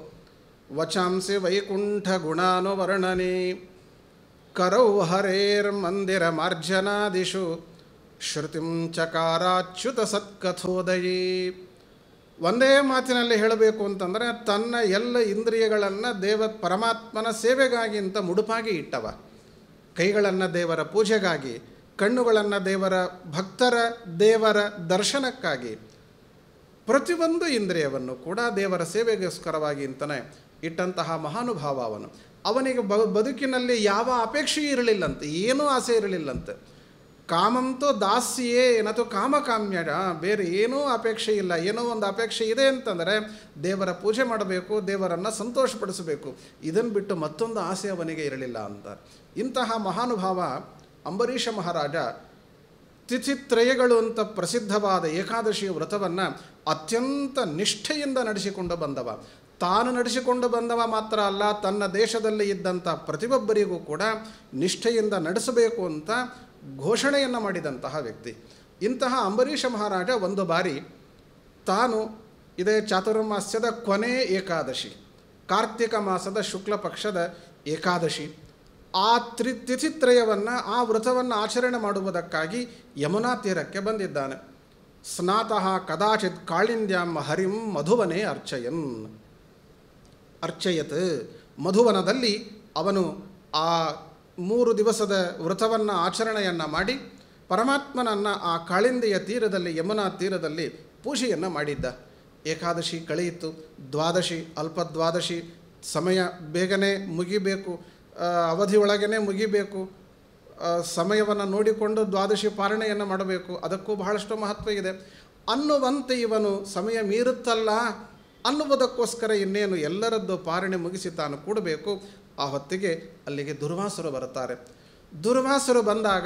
ವಚಾಂಸಿ ವೈಕುಂಠ ಗುಣಾನುವರ್ಣನೆ ಕರೌ ಹರೇರ್ಮಂದಿರ ಮಾರ್ಜನಾದಿಷು ಶ್ರುತಿಂ ಚಕಾರಾಚ್ಯುತ ಸತ್ಕಥೋದಯೇ ಒಂದೇ ಮಾತಿನಲ್ಲಿ ಹೇಳಬೇಕು ಅಂತಂದರೆ ತನ್ನ ಎಲ್ಲ ಇಂದ್ರಿಯಗಳನ್ನು ದೇವ ಪರಮಾತ್ಮನ ಸೇವೆಗಾಗಿ ಅಂತ ಮುಡುಪಾಗಿ ಇಟ್ಟವ ಕೈಗಳನ್ನು ದೇವರ ಪೂಜೆಗಾಗಿ ಕಣ್ಣುಗಳನ್ನು ದೇವರ ಭಕ್ತರ ದೇವರ ದರ್ಶನಕ್ಕಾಗಿ ಪ್ರತಿಯೊಂದು ಇಂದ್ರಿಯವನ್ನು ಕೂಡ ದೇವರ ಸೇವೆಗೋಸ್ಕರವಾಗಿ ಅಂತಲೇ ಇಟ್ಟಂತಹ ಮಹಾನುಭಾವ ಅವನು ಅವನಿಗೆ ಬ ಬದುಕಿನಲ್ಲಿ ಯಾವ ಅಪೇಕ್ಷೆ ಇರಲಿಲ್ಲಂತೆ ಏನೂ ಆಸೆ ಇರಲಿಲ್ಲಂತೆ ಕಾಮಂತೂ ದಾಸ್ಯೇ ಏನತು ಕಾಮಕಾಮ್ಯಡ ಬೇರೆ ಏನೂ ಅಪೇಕ್ಷೆ ಇಲ್ಲ ಏನೋ ಒಂದು ಅಪೇಕ್ಷೆ ಇದೆ ಅಂತಂದರೆ ದೇವರ ಪೂಜೆ ಮಾಡಬೇಕು ದೇವರನ್ನು ಸಂತೋಷಪಡಿಸಬೇಕು ಇದನ್ನು ಬಿಟ್ಟು ಮತ್ತೊಂದು ಆಸೆ ಅವನಿಗೆ ಇರಲಿಲ್ಲ ಅಂತ ಇಂತಹ ಮಹಾನುಭಾವ ಅಂಬರೀಷ ಮಹಾರಾಜ ತಿಥಿತ್ರಯಗಳು ಅಂತ ಪ್ರಸಿದ್ಧವಾದ ಏಕಾದಶಿಯ ವ್ರತವನ್ನು ಅತ್ಯಂತ ನಿಷ್ಠೆಯಿಂದ ನಡೆಸಿಕೊಂಡು ಬಂದವ ತಾನು ನಡೆಸಿಕೊಂಡು ಬಂದವ ಮಾತ್ರ ಅಲ್ಲ ತನ್ನ ದೇಶದಲ್ಲಿ ಇದ್ದಂಥ ಪ್ರತಿಯೊಬ್ಬರಿಗೂ ಕೂಡ ನಿಷ್ಠೆಯಿಂದ ನಡೆಸಬೇಕು ಅಂತ ಘೋಷಣೆಯನ್ನು ಮಾಡಿದಂತಹ ವ್ಯಕ್ತಿ ಇಂತಹ ಅಂಬರೀಷ ಮಹಾರಾಜ ಒಂದು ಬಾರಿ ತಾನು ಇದೇ ಚಾತುರ್ಮಾಸ್ಯದ ಕೊನೆ ಏಕಾದಶಿ ಕಾರ್ತಿಕ ಮಾಸದ ಶುಕ್ಲ ಪಕ್ಷದ ಏಕಾದಶಿ ಆ ತ್ರಿ ತಿಥಿತ್ರಯವನ್ನು ಆ ವ್ರತವನ್ನು ಆಚರಣೆ ಮಾಡುವುದಕ್ಕಾಗಿ ಯಮುನಾ ತೀರಕ್ಕೆ ಬಂದಿದ್ದಾನೆ ಸ್ನಾತಃ ಕದಾಚಿತ್ ಕಾಳಿಂದ್ಯಾಂ ಹರಿಂ ಮಧುವನೇ ಅರ್ಚಯನ್ ಅರ್ಚಯತ್ ಮಧುವನದಲ್ಲಿ ಅವನು ಆ ಮೂರು ದಿವಸದ ವ್ರತವನ್ನು ಆಚರಣೆಯನ್ನು ಮಾಡಿ ಪರಮಾತ್ಮನನ್ನು ಆ ಕಾಳಿಂದಿಯ ತೀರದಲ್ಲಿ ಯಮುನಾ ತೀರದಲ್ಲಿ ಪೂಜೆಯನ್ನು ಮಾಡಿದ್ದ ಏಕಾದಶಿ ಕಳೆಯಿತು ದ್ವಾದಶಿ ಅಲ್ಪ ದ್ವಾದಶಿ ಸಮಯ ಬೇಗನೆ ಮುಗಿಬೇಕು ಅವಧಿಯೊಳಗೇ ಮುಗಿಬೇಕು ಸಮಯವನ್ನು ನೋಡಿಕೊಂಡು ದ್ವಾದಶಿ ಪಾರಣೆಯನ್ನು ಮಾಡಬೇಕು ಅದಕ್ಕೂ ಬಹಳಷ್ಟು ಮಹತ್ವ ಇದೆ ಅನ್ನುವಂತೆ ಇವನು ಸಮಯ ಮೀರುತ್ತಲ್ಲ ಅನ್ನುವುದಕ್ಕೋಸ್ಕರ ಇನ್ನೇನು ಎಲ್ಲರದ್ದು ಪಾರಣೆ ಮುಗಿಸಿ ತಾನು ಕೂಡಬೇಕು ಆ ಹೊತ್ತಿಗೆ ಅಲ್ಲಿಗೆ ದುರ್ವಾಸರು ಬರುತ್ತಾರೆ ದುರ್ವಾಸರು ಬಂದಾಗ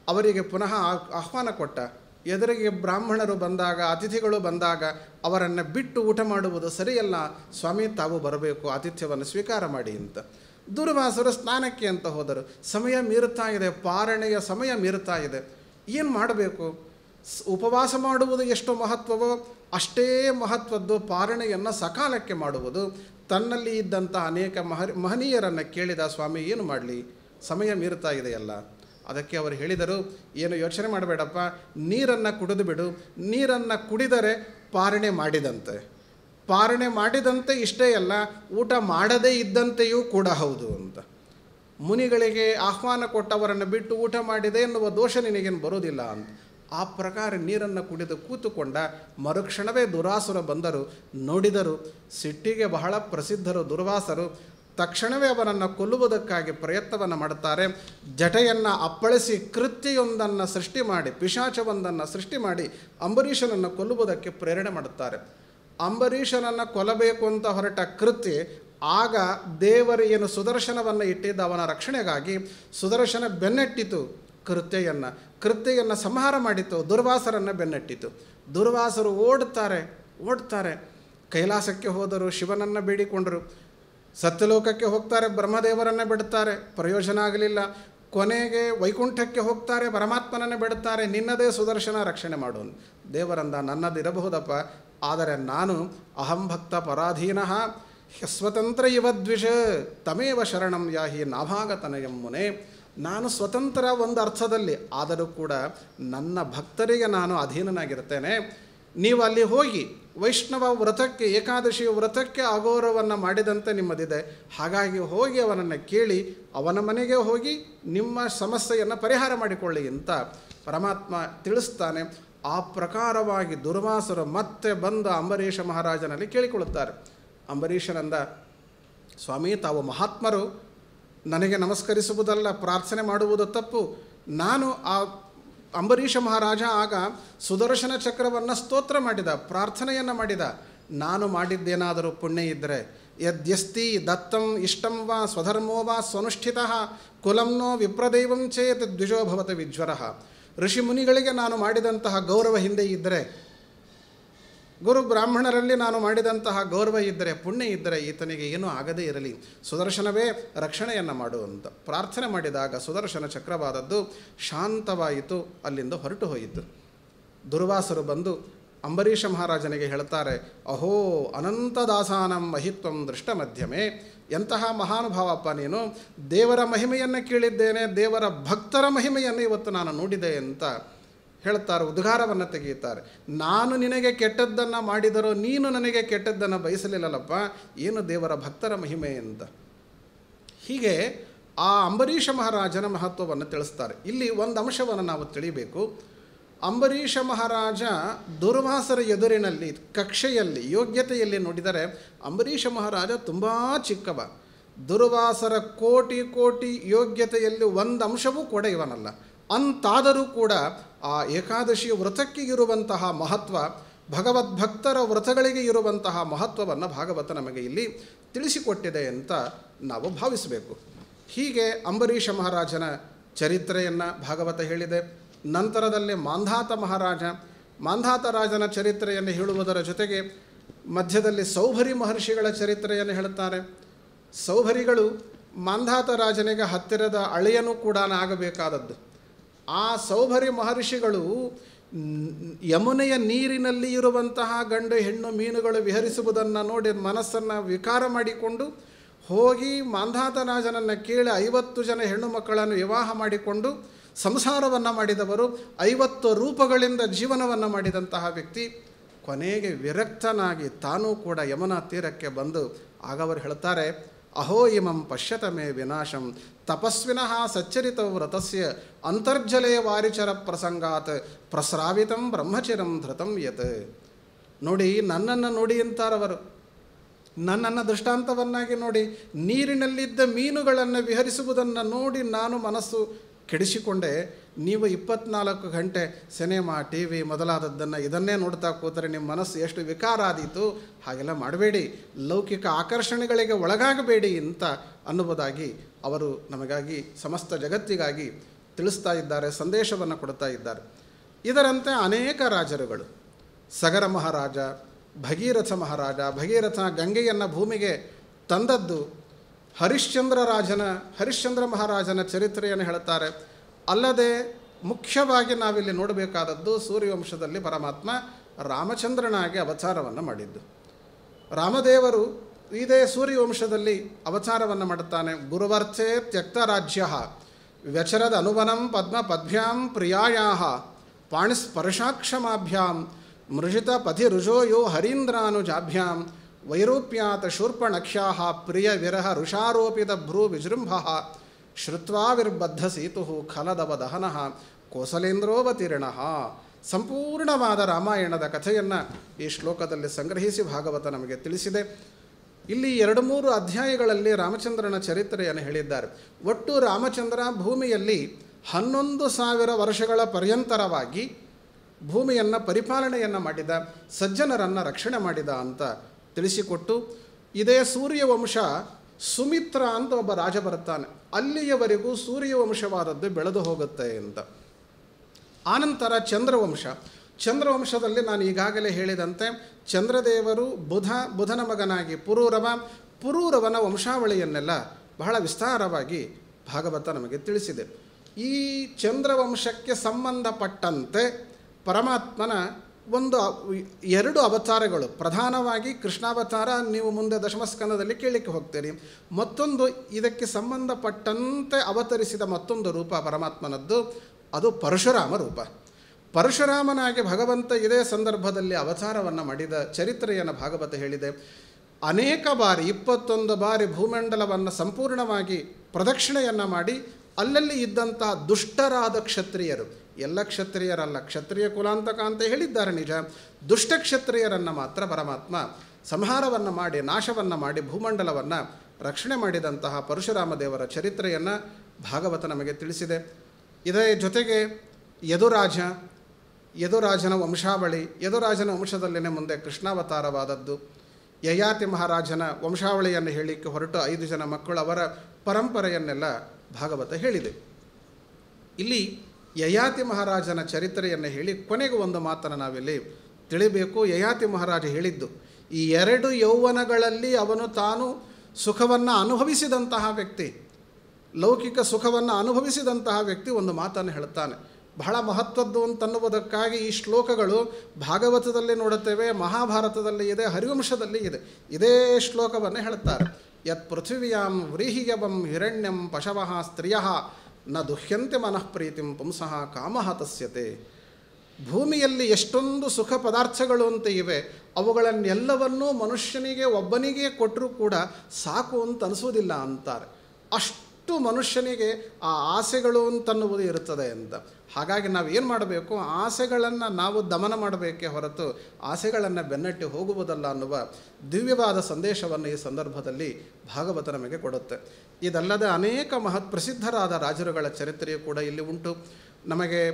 ಅವರಿಗೆ ಪುನಃ ಆ- ಆಹ್ವಾನ ಕೊಟ್ಟ ಎದುರಿಗೆ ಬ್ರಾಹ್ಮಣರು ಬಂದಾಗ ಅತಿಥಿಗಳು ಬಂದಾಗ ಅವರನ್ನು ಬಿಟ್ಟು ಊಟ ಮಾಡುವುದು ಸರಿಯಲ್ಲ ಸ್ವಾಮಿ ತಾವು ಬರಬೇಕು ಆತಿಥ್ಯವನ್ನು ಸ್ವೀಕಾರ ಮಾಡಿ ಅಂತ ದುರ್ವಾಸರು ಸ್ನಾನಕ್ಕೆ ಅಂತ ಹೋದರು ಸಮಯ ಮೀರುತ್ತಾ ಇದೆ ಪಾರಣೆಯ ಸಮಯ ಮೀರುತ್ತಾ ಇದೆ ಏನು ಮಾಡಬೇಕು ಸ್- ಉಪವಾಸ ಮಾಡುವುದು ಎಷ್ಟು ಮಹತ್ವವೋ ಅಷ್ಟೇ ಮಹತ್ವದ್ದು ಪಾರಣೆಯನ್ನು ಸಕಾಲಕ್ಕೆ ಮಾಡುವುದು ತನ್ನಲ್ಲಿ ಇದ್ದಂಥ ಅನೇಕ ಮಹ ಮಹನೀಯರನ್ನು ಕೇಳಿದ ಸ್ವಾಮಿ ಏನು ಮಾಡಲಿ ಸಮಯ ಮೀರುತ್ತಾ ಇದೆಯಲ್ಲ ಅದಕ್ಕೆ ಅವರು ಹೇಳಿದರು ಏನು ಯೋಚನೆ ಮಾಡಬೇಡಪ್ಪ ನೀರನ್ನು ಕುಡಿದು ಬಿಡು ನೀರನ್ನು ಕುಡಿದರೆ ಪಾರಣೆ ಮಾಡಿದಂತೆ ಪಾರಣೆ ಮಾಡಿದಂತೆ ಇಷ್ಟೇ ಅಲ್ಲ ಊಟ ಮಾಡದೇ ಇದ್ದಂತೆಯೂ ಕೂಡ ಹೌದು ಅಂತ ಮುನಿಗಳಿಗೆ ಆಹ್ವಾನ ಕೊಟ್ಟವರನ್ನು ಬಿಟ್ಟು ಊಟ ಮಾಡಿದೆ ಎನ್ನುವ ದೋಷ ನಿನಗೇನು ಬರೋದಿಲ್ಲ ಅಂತ ಆ ಪ್ರಕಾರ ನೀರನ್ನು ಕುಡಿದು ಕೂತುಕೊಂಡ ಮರುಕ್ಷಣವೇ ದುರಾಸುರ ಬಂದರು ನೋಡಿದರು ಸಿಟ್ಟಿಗೆ ಬಹಳ ಪ್ರಸಿದ್ಧರು ದುರ್ವಾಸರು ತಕ್ಷಣವೇ ಅವನನ್ನು ಕೊಲ್ಲುವುದಕ್ಕಾಗಿ ಪ್ರಯತ್ನವನ್ನು ಮಾಡುತ್ತಾರೆ ಜಟೆಯನ್ನು ಅಪ್ಪಳಿಸಿ ಕೃತ್ಯಯೊಂದನ್ನು ಸೃಷ್ಟಿ ಮಾಡಿ ಪಿಶಾಚವೊಂದನ್ನು ಸೃಷ್ಟಿ ಮಾಡಿ ಅಂಬರೀಷನನ್ನು ಕೊಲ್ಲುವುದಕ್ಕೆ ಪ್ರೇರಣೆ ಮಾಡುತ್ತಾರೆ ಅಂಬರೀಷನನ್ನು ಕೊಲ್ಲಬೇಕು ಅಂತ ಹೊರಟ ಕೃತ್ಯ ಆಗ ದೇವರು ಏನು ಸುದರ್ಶನವನ್ನು ಇಟ್ಟಿದ್ದ ಅವನ ರಕ್ಷಣೆಗಾಗಿ ಸುದರ್ಶನ ಬೆನ್ನಟ್ಟಿತು ಕೃತ್ಯೆಯನ್ನು ಕೃತ್ಯೆಯನ್ನು ಸಂಹಾರ ಮಾಡಿತು ದುರ್ವಾಸರನ್ನು ಬೆನ್ನಟ್ಟಿತು ದುರ್ವಾಸರು ಓಡುತ್ತಾರೆ ಓಡ್ತಾರೆ ಕೈಲಾಸಕ್ಕೆ ಹೋದರು ಶಿವನನ್ನು ಬೇಡಿಕೊಂಡರು ಸತ್ಯಲೋಕಕ್ಕೆ ಹೋಗ್ತಾರೆ ಬ್ರಹ್ಮದೇವರನ್ನು ಬಿಡುತ್ತಾರೆ ಪ್ರಯೋಜನ ಆಗಲಿಲ್ಲ ಕೊನೆಗೆ ವೈಕುಂಠಕ್ಕೆ ಹೋಗ್ತಾರೆ ಪರಮಾತ್ಮನನ್ನು ಬಿಡುತ್ತಾರೆ ನಿನ್ನದೇ ಸುದರ್ಶನ ರಕ್ಷಣೆ ಮಾಡು ದೇವರಂದ ನನ್ನದಿರಬಹುದಪ್ಪ ಆದರೆ ನಾನು ಅಹಂ ಭಕ್ತ ಪರಾಧೀನಃ ಸ್ವತಂತ್ರ ಇವ ದ್ವಿಷ ತಮೇವ ಶರಣಂ ಯಾಹಿ ನಾಭಾಗತನಯಂ ಮುನೆ ನಾನು ಸ್ವತಂತ್ರ ಒಂದು ಅರ್ಥದಲ್ಲಿ ಆದರೂ ಕೂಡ ನನ್ನ ಭಕ್ತರಿಗೆ ನಾನು ಅಧೀನನಾಗಿರ್ತೇನೆ ನೀವು ಅಲ್ಲಿ ಹೋಗಿ ವೈಷ್ಣವ ವ್ರತಕ್ಕೆ ಏಕಾದಶಿ ವ್ರತಕ್ಕೆ ಅಗೌರವವನ್ನು ಮಾಡಿದಂತೆ ನಿಮ್ಮದಿದೆ ಹಾಗಾಗಿ ಹೋಗಿ ಅವನನ್ನು ಕೇಳಿ ಅವನ ಮನೆಗೆ ಹೋಗಿ ನಿಮ್ಮ ಸಮಸ್ಯೆಯನ್ನು ಪರಿಹಾರ ಮಾಡಿಕೊಳ್ಳಿ ಅಂತ ಪರಮಾತ್ಮ ತಿಳಿಸ್ತಾನೆ ಆ ಪ್ರಕಾರವಾಗಿ ದುರ್ವಾಸರು ಮತ್ತೆ ಬಂದು ಅಂಬರೀಷ ಮಹಾರಾಜನಲ್ಲಿ ಕೇಳಿಕೊಳ್ಳುತ್ತಾರೆ ಅಂಬರೀಷನಂದ ಸ್ವಾಮಿ ತಾವು ಮಹಾತ್ಮರು ನನಗೆ ನಮಸ್ಕರಿಸುವುದಲ್ಲ ಪ್ರಾರ್ಥನೆ ಮಾಡುವುದು ತಪ್ಪು ನಾನು ಆ ಅಂಬರೀಷ ಮಹಾರಾಜ ಆಗ ಸುದರ್ಶನ ಚಕ್ರವನ್ನು ಸ್ತೋತ್ರ ಮಾಡಿದ ಪ್ರಾರ್ಥನೆಯನ್ನು ಮಾಡಿದ ನಾನು ಮಾಡಿದ್ದೇನಾದರೂ ಪುಣ್ಯ ಇದ್ದರೆ ಯದ್ಯಸ್ತಿ ದತ್ತಂ ಇಷ್ಟಂ ವಾ ಸ್ವಧರ್ಮೋ ವಾ ಸ್ವನುಷ್ಠಿತ ಕುಲಂನೋ ವಿಪ್ರದೈವಂ ಚೇತ್ ದ್ವಿಜೋ ಭವತ ವಿಜ್ವರ ಋಷಿ ಮುನಿಗಳಿಗೆ ನಾನು ಮಾಡಿದಂತಹ ಗೌರವ ಹಿಂದೆ ಇದ್ದರೆ ಗುರು ಬ್ರಾಹ್ಮಣರಲ್ಲಿ ನಾನು ಮಾಡಿದಂತಹ ಗೌರವ ಇದ್ದರೆ ಪುಣ್ಯ ಇದ್ದರೆ ಈತನಿಗೆ ಏನೂ ಆಗದೇ ಇರಲಿ ಸುದರ್ಶನವೇ ರಕ್ಷಣೆಯನ್ನು ಮಾಡುವಂತ ಪ್ರಾರ್ಥನೆ ಮಾಡಿದಾಗ ಸುದರ್ಶನ ಚಕ್ರವಾದದ್ದು ಶಾಂತವಾಯಿತು ಅಲ್ಲಿಂದ ಹೊರಟು ಹೋಯಿತು ದುರ್ವಾಸರು ಬಂದು ಅಂಬರೀಷ ಮಹಾರಾಜನಿಗೆ ಹೇಳ್ತಾರೆ ಅಹೋ ಅನಂತದಾಸಾನಂ ಮಹಿತ್ವಂ ದೃಷ್ಟ ಮಧ್ಯಮೆ ಎಂತಹ ಮಹಾನುಭಾವಪ್ಪ ನೀನು ದೇವರ ಮಹಿಮೆಯನ್ನು ಕೇಳಿದ್ದೇನೆ ದೇವರ ಭಕ್ತರ ಮಹಿಮೆಯನ್ನು ಇವತ್ತು ನಾನು ನೋಡಿದೆ ಅಂತ ಹೇಳ್ತಾರೆ ಉದ್ಗಾರವನ್ನು ತೆಗೆಯುತ್ತಾರೆ ನಾನು ನಿನಗೆ ಕೆಟ್ಟದ್ದನ್ನು ಮಾಡಿದರೂ ನೀನು ನನಗೆ ಕೆಟ್ಟದ್ದನ್ನು ಬಯಸಲಿಲ್ಲಲ್ಲಪ್ಪ ಏನು ದೇವರ ಭಕ್ತರ ಮಹಿಮೆ ಅಂತ ಹೀಗೆ ಆ ಅಂಬರೀಷ ಮಹಾರಾಜನ ಮಹತ್ವವನ್ನು ತಿಳಿಸ್ತಾರೆ ಇಲ್ಲಿ ಒಂದು ಅಂಶವನ್ನು ನಾವು ತಿಳಿಬೇಕು ಅಂಬರೀಷ ಮಹಾರಾಜ ದುರ್ವಾಸರ ಎದುರಿನಲ್ಲಿ ಕಕ್ಷೆಯಲ್ಲಿ ಯೋಗ್ಯತೆಯಲ್ಲಿ ನೋಡಿದರೆ ಅಂಬರೀಷ ಮಹಾರಾಜ ತುಂಬ ಚಿಕ್ಕವ ದುರ್ವಾಸರ ಕೋಟಿ ಕೋಟಿ ಯೋಗ್ಯತೆಯಲ್ಲಿ ಒಂದು ಅಂಶವೂ ಕೂಡ ಇವನಲ್ಲ ಅಂತಾದರೂ ಕೂಡ ಆ ಏಕಾದಶಿ ವ್ರತಕ್ಕೆ ಇರುವಂತಹ ಮಹತ್ವ ಭಗವದ್ಭಕ್ತರ ವ್ರತಗಳಿಗೆ ಇರುವಂತಹ ಮಹತ್ವವನ್ನು ಭಾಗವತ ನಮಗೆ ಇಲ್ಲಿ ತಿಳಿಸಿಕೊಟ್ಟಿದೆ ಅಂತ ನಾವು ಭಾವಿಸಬೇಕು ಹೀಗೆ ಅಂಬರೀಷ ಮಹಾರಾಜನ ಚರಿತ್ರೆಯನ್ನು ಭಾಗವತ ಹೇಳಿದೆ ನಂತರದಲ್ಲಿ ಮಾಂಧಾತ ಮಹಾರಾಜ ಮಾಂಧಾತ ರಾಜನ ಚರಿತ್ರೆಯನ್ನು ಹೇಳುವುದರ ಜೊತೆಗೆ ಮಧ್ಯದಲ್ಲಿ ಸೌಭರಿ ಮಹರ್ಷಿಗಳ ಚರಿತ್ರೆಯನ್ನು ಹೇಳುತ್ತಾರೆ ಸೌಭರಿಗಳು ಮಾಂಧಾತ ರಾಜನಿಗೆ ಹತ್ತಿರದ ಅಳೆಯನೂ ಕೂಡ ಆಗಬೇಕಾದದ್ದು ಆ ಸೌಭರಿ ಮಹರ್ಷಿಗಳು ನ್- ಯಮುನೆಯ ನೀರಿನಲ್ಲಿ ಇರುವಂತಹ ಗಂಡು ಹೆಣ್ಣು ಮೀನುಗಳು ವಿಹರಿಸುವುದನ್ನು ನೋಡಿ ಮನಸ್ಸನ್ನು ವಿಕಾರ ಮಾಡಿಕೊಂಡು ಹೋಗಿ ಮಾಂಧಾತ ರಾಜನನ್ನು ಕೇಳಿ ಐವತ್ತು ಜನ ಹೆಣ್ಣು ಮಕ್ಕಳನ್ನು ವಿವಾಹ ಮಾಡಿಕೊಂಡು ಸಂಸಾರವನ್ನು ಮಾಡಿದವರು ಐವತ್ತು ರೂಪಗಳಿಂದ ಜೀವನವನ್ನು ಮಾಡಿದಂತಹ ವ್ಯಕ್ತಿ ಕೊನೆಗೆ ವಿರಕ್ತನಾಗಿ ತಾನೂ ಕೂಡ ಯಮುನಾ ತೀರಕ್ಕೆ ಬಂದು ಆಗ ಅವರು ಹೇಳ್ತಾರೆ ಅಹೋ ಇಮಂ ಪಶ್ಯತ ಮೇ ವಿನಾಶಂ ತಪಸ್ವಿನಃ ಸಚ್ಚರಿತ ವ್ರತಸ್ಯ ಅಂತರ್ಜಲೇ ವಾರಿಚರ ಪ್ರಸಂಗಾತ್ ಪ್ರಸ್ರಾವಿತಂ ಬ್ರಹ್ಮಚಿರಂ ಧೃತಂ ಯತ್ ನೋಡಿ ನನ್ನನ್ನು ನೋಡಿ ಅಂತಾರವರು ನನ್ನನ್ನು ದೃಷ್ಟಾಂತವನ್ನಾಗಿ ನೋಡಿ ನೀರಿನಲ್ಲಿದ್ದ ಮೀನುಗಳನ್ನು ವಿಹರಿಸುವುದನ್ನು ನೋಡಿ ನಾನು ಮನಸ್ಸು ಕೆಡಿಸಿಕೊಂಡೆ ನೀವು ಇಪ್ಪತ್ನಾಲ್ಕು ಗಂಟೆ ಸಿನಿಮಾ ಟಿ ವಿ ಮೊದಲಾದದ್ದನ್ನು ಇದನ್ನೇ ನೋಡ್ತಾ ಕೂತರೆ ನಿಮ್ಮ ಮನಸ್ಸು ಎಷ್ಟು ವಿಕಾರ ಆದೀತು ಹಾಗೆಲ್ಲ ಮಾಡಬೇಡಿ ಲೌಕಿಕ ಆಕರ್ಷಣೆಗಳಿಗೆ ಒಳಗಾಗಬೇಡಿ ಅಂತ ಅನ್ನುವುದಾಗಿ ಅವರು ನಮಗಾಗಿ ಸಮಸ್ತ ಜಗತ್ತಿಗಾಗಿ ತಿಳಿಸ್ತಾ ಇದ್ದಾರೆ ಸಂದೇಶವನ್ನು ಕೊಡ್ತಾ ಇದ್ದಾರೆ ಇದರಂತೆ ಅನೇಕ ರಾಜರುಗಳು ಸಗರ ಮಹಾರಾಜ ಭಗೀರಥ ಮಹಾರಾಜ ಭಗೀರಥ ಗಂಗೆಯನ್ನು ಭೂಮಿಗೆ ತಂದದ್ದು ಹರಿಶ್ಚಂದ್ರ ರಾಜನ ಹರಿಶ್ಚಂದ್ರ ಮಹಾರಾಜನ ಚರಿತ್ರೆಯನ್ನು ಹೇಳ್ತಾರೆ ಅಲ್ಲದೆ ಮುಖ್ಯವಾಗಿ ನಾವಿಲ್ಲಿ ನೋಡಬೇಕಾದದ್ದು ಸೂರ್ಯವಂಶದಲ್ಲಿ ಪರಮಾತ್ಮ ರಾಮಚಂದ್ರನಾಗಿ ಅವತಾರವನ್ನು ಮಾಡಿದ್ದು ರಾಮದೇವರು ಇದೇ ಸೂರ್ಯವಂಶದಲ್ಲಿ ಅವತಾರವನ್ನು ಮಾಡುತ್ತಾನೆ ಗುರುವರ್ಥೆ ತ್ಯಕ್ತ ರಾಜ್ಯ ವ್ಯಚರದ ಅನುವನಂ ಪದ್ಮ ಪದ್ಭ್ಯಾಂ ಪ್ರಿಯಾಯಾ ಪಾಣಿಸ್ಪರ್ಶಾಕ್ಷಮಾಭ್ಯಾಂ ಮೃಜಿತ ಪಥಿ ರುಜೋ ಯೋ ಹರೀಂದ್ರಾನುಜಾಭ್ಯಾಂ ವೈರೂಪ್ಯಾತ ಶೂರ್ಪಣಕ್ಷ್ಯಾ ಪ್ರಿಯ ವಿರಹ ಋಷಾರೋಪಿತ ಭ್ರೂ ವಿಜೃಂಭ ಶ್ರುತ್ವಾವಿರ್ಬದ್ಧ ಸೇತು ಖಲದವ ದಹನ ಕೋಸಲೇಂದ್ರೋವತೀರ್ಣ ಸಂಪೂರ್ಣವಾದ ರಾಮಾಯಣದ ಕಥೆಯನ್ನು ಈ ಶ್ಲೋಕದಲ್ಲಿ ಸಂಗ್ರಹಿಸಿ ಭಾಗವತ ನಮಗೆ ತಿಳಿಸಿದೆ ಇಲ್ಲಿ ಎರಡು ಮೂರು ಅಧ್ಯಾಯಗಳಲ್ಲಿ ರಾಮಚಂದ್ರನ ಚರಿತ್ರೆಯನ್ನು ಹೇಳಿದ್ದಾರೆ ಒಟ್ಟು ರಾಮಚಂದ್ರ ಭೂಮಿಯಲ್ಲಿ ಹನ್ನೊಂದು ಸಾವಿರ ವರ್ಷಗಳ ಪರ್ಯಂತರವಾಗಿ ಭೂಮಿಯನ್ನು ಪರಿಪಾಲನೆಯನ್ನು ಮಾಡಿದ ಸಜ್ಜನರನ್ನು ರಕ್ಷಣೆ ಮಾಡಿದ ಅಂತ ತಿಳಿಸಿಕೊಟ್ಟು ಇದೇ ಸೂರ್ಯವಂಶ ಸುಮಿತ್ರ ಅಂತ ಒಬ್ಬ ರಾಜ ಬರ್ತಾನೆ ಅಲ್ಲಿಯವರೆಗೂ ಸೂರ್ಯವಂಶವಾದದ್ದು ಬೆಳೆದು ಹೋಗುತ್ತೆ ಅಂತ ಆನಂತರ ಚಂದ್ರವಂಶ ಚಂದ್ರವಂಶದಲ್ಲಿ ನಾನು ಈಗಾಗಲೇ ಹೇಳಿದಂತೆ ಚಂದ್ರದೇವರು ಬುಧ ಬುಧನ ಮಗನಾಗಿ ಪುರೂರವ ಪುರೂರವನ ವಂಶಾವಳಿಯನ್ನೆಲ್ಲ ಬಹಳ ವಿಸ್ತಾರವಾಗಿ ಭಾಗವತ ನಮಗೆ ತಿಳಿಸಿದೆ ಈ ಚಂದ್ರವಂಶಕ್ಕೆ ಸಂಬಂಧಪಟ್ಟಂತೆ ಪರಮಾತ್ಮನ ಒಂದು ಎರಡು ಅವತಾರಗಳು ಪ್ರಧಾನವಾಗಿ ಕೃಷ್ಣಾವತಾರ ನೀವು ಮುಂದೆ ದಶಮಸ್ಕಂದದಲ್ಲಿ ಕೇಳಲಿಕ್ಕೆ ಹೋಗ್ತೀರಿ ಮತ್ತೊಂದು ಇದಕ್ಕೆ ಸಂಬಂಧಪಟ್ಟಂತೆ ಅವತರಿಸಿದ ಮತ್ತೊಂದು ರೂಪ ಪರಮಾತ್ಮನದ್ದು ಅದು ಪರಶುರಾಮ ರೂಪ ಪರಶುರಾಮನಾಗಿ ಭಗವಂತ ಇದೇ ಸಂದರ್ಭದಲ್ಲಿ ಅವತಾರವನ್ನು ಮಾಡಿದ ಚರಿತ್ರೆಯನ್ನು ಭಾಗವತ ಹೇಳಿದೆ ಅನೇಕ ಬಾರಿ ಇಪ್ಪತ್ತೊಂದು ಬಾರಿ ಭೂಮಂಡಲವನ್ನು ಸಂಪೂರ್ಣವಾಗಿ ಪ್ರದಕ್ಷಿಣೆಯನ್ನು ಮಾಡಿ ಅಲ್ಲಲ್ಲಿ ಇದ್ದಂತಹ ದುಷ್ಟರಾದ ಕ್ಷತ್ರಿಯರು ಎಲ್ಲ ಕ್ಷತ್ರಿಯರಲ್ಲ ಕ್ಷತ್ರಿಯ ಕುಲಾಂತಕ ಅಂತ ಹೇಳಿದ್ದಾರೆ ನಿಜ ದುಷ್ಟ ಕ್ಷತ್ರಿಯರನ್ನು ಮಾತ್ರ ಪರಮಾತ್ಮ ಸಂಹಾರವನ್ನು ಮಾಡಿ ನಾಶವನ್ನು ಮಾಡಿ ಭೂಮಂಡಲವನ್ನು ರಕ್ಷಣೆ ಮಾಡಿದಂತಹ ಪರಶುರಾಮ ದೇವರ ಚರಿತ್ರೆಯನ್ನು ಭಾಗವತ ನಮಗೆ ತಿಳಿಸಿದೆ ಇದರ ಜೊತೆಗೆ ಯದುರಾಜ ಯದುರಾಜನ ವಂಶಾವಳಿ ಯದುರಾಜನ ವಂಶದಲ್ಲಿನೇ ಮುಂದೆ ಕೃಷ್ಣಾವತಾರವಾದದ್ದು ಯಯಾತಿ ಮಹಾರಾಜನ ವಂಶಾವಳಿಯನ್ನು ಹೇಳಲಿಕ್ಕೆ ಹೊರಟು ಐದು ಜನ ಮಕ್ಕಳು ಅವರ ಪರಂಪರೆಯನ್ನೆಲ್ಲ ಭಾಗವತ ಹೇಳಿದೆ ಇಲ್ಲಿ ಯಯಾತಿ ಮಹಾರಾಜನ ಚರಿತ್ರೆಯನ್ನು ಹೇಳಿ ಕೊನೆಗೆ ಒಂದು ಮಾತನ್ನು ನಾವಿಲ್ಲಿ ತಿಳಿಬೇಕು ಯಯಾತಿ ಮಹಾರಾಜ ಹೇಳಿದ್ದು ಈ ಎರಡು ಯೌವನಗಳಲ್ಲಿ ಅವನು ತಾನು ಸುಖವನ್ನು ಅನುಭವಿಸಿದಂತಹ ವ್ಯಕ್ತಿ ಲೌಕಿಕ ಸುಖವನ್ನು ಅನುಭವಿಸಿದಂತಹ ವ್ಯಕ್ತಿ ಒಂದು ಮಾತನ್ನು ಹೇಳ್ತಾನೆ ಬಹಳ ಮಹತ್ವದ್ದು ಅಂತನ್ನುವುದಕ್ಕಾಗಿ ಈ ಶ್ಲೋಕಗಳು ಭಾಗವತದಲ್ಲಿ ನೋಡುತ್ತೇವೆ ಮಹಾಭಾರತದಲ್ಲಿ ಇದೆ ಹರಿವಂಶದಲ್ಲಿ ಇದೆ ಇದೇ ಶ್ಲೋಕವನ್ನು ಹೇಳ್ತಾರೆ ಯತ್ ಪೃಥಿವಿಯಾಂ ವ್ರೀಹಿಯವಂ ಹಿರಣ್ಯಂ ಪಶವಃ ಸ್ತ್ರಿಯ ನ ದುಹ್ಯಂತೆ ಮನಃಪ್ರೀತಿಂ ಪುಂಸಃ ಕಾಮಃ ತಸ್ಯತೆ ಭೂಮಿಯಲ್ಲಿ ಎಷ್ಟೊಂದು ಸುಖ ಪದಾರ್ಥಗಳು ಅಂತ ಇವೆ ಅವುಗಳನ್ನೆಲ್ಲವನ್ನೂ ಮನುಷ್ಯನಿಗೆ ಒಬ್ಬನಿಗೆ ಕೊಟ್ಟರೂ ಕೂಡ ಸಾಕು ಅಂತ ಅನಿಸೋದಿಲ್ಲ ಅಂತಾರೆ ಅಷ್ಟು ಮನುಷ್ಯನಿಗೆ ಆ ಆಸೆಗಳು ಅಂತನ್ನುವುದು ಇರುತ್ತದೆ ಅಂತ ಹಾಗಾಗಿ ನಾವು ಏನು ಮಾಡಬೇಕು ಆಸೆಗಳನ್ನು ನಾವು ದಮನ ಮಾಡಬೇಕೇ ಹೊರತು ಆಸೆಗಳನ್ನು ಬೆನ್ನಟ್ಟಿ ಹೋಗುವುದಲ್ಲ ಅನ್ನುವ ದಿವ್ಯವಾದ ಸಂದೇಶವನ್ನು ಈ ಸಂದರ್ಭದಲ್ಲಿ ಭಾಗವತ ನಮಗೆ ಕೊಡುತ್ತೆ ಇದಲ್ಲದೆ ಅನೇಕ ಮಹತ್ ಪ್ರಸಿದ್ಧರಾದ ರಾಜರುಗಳ ಚರಿತ್ರೆಯು ಕೂಡ ಇಲ್ಲಿ ಉಂಟು ನಮಗೆ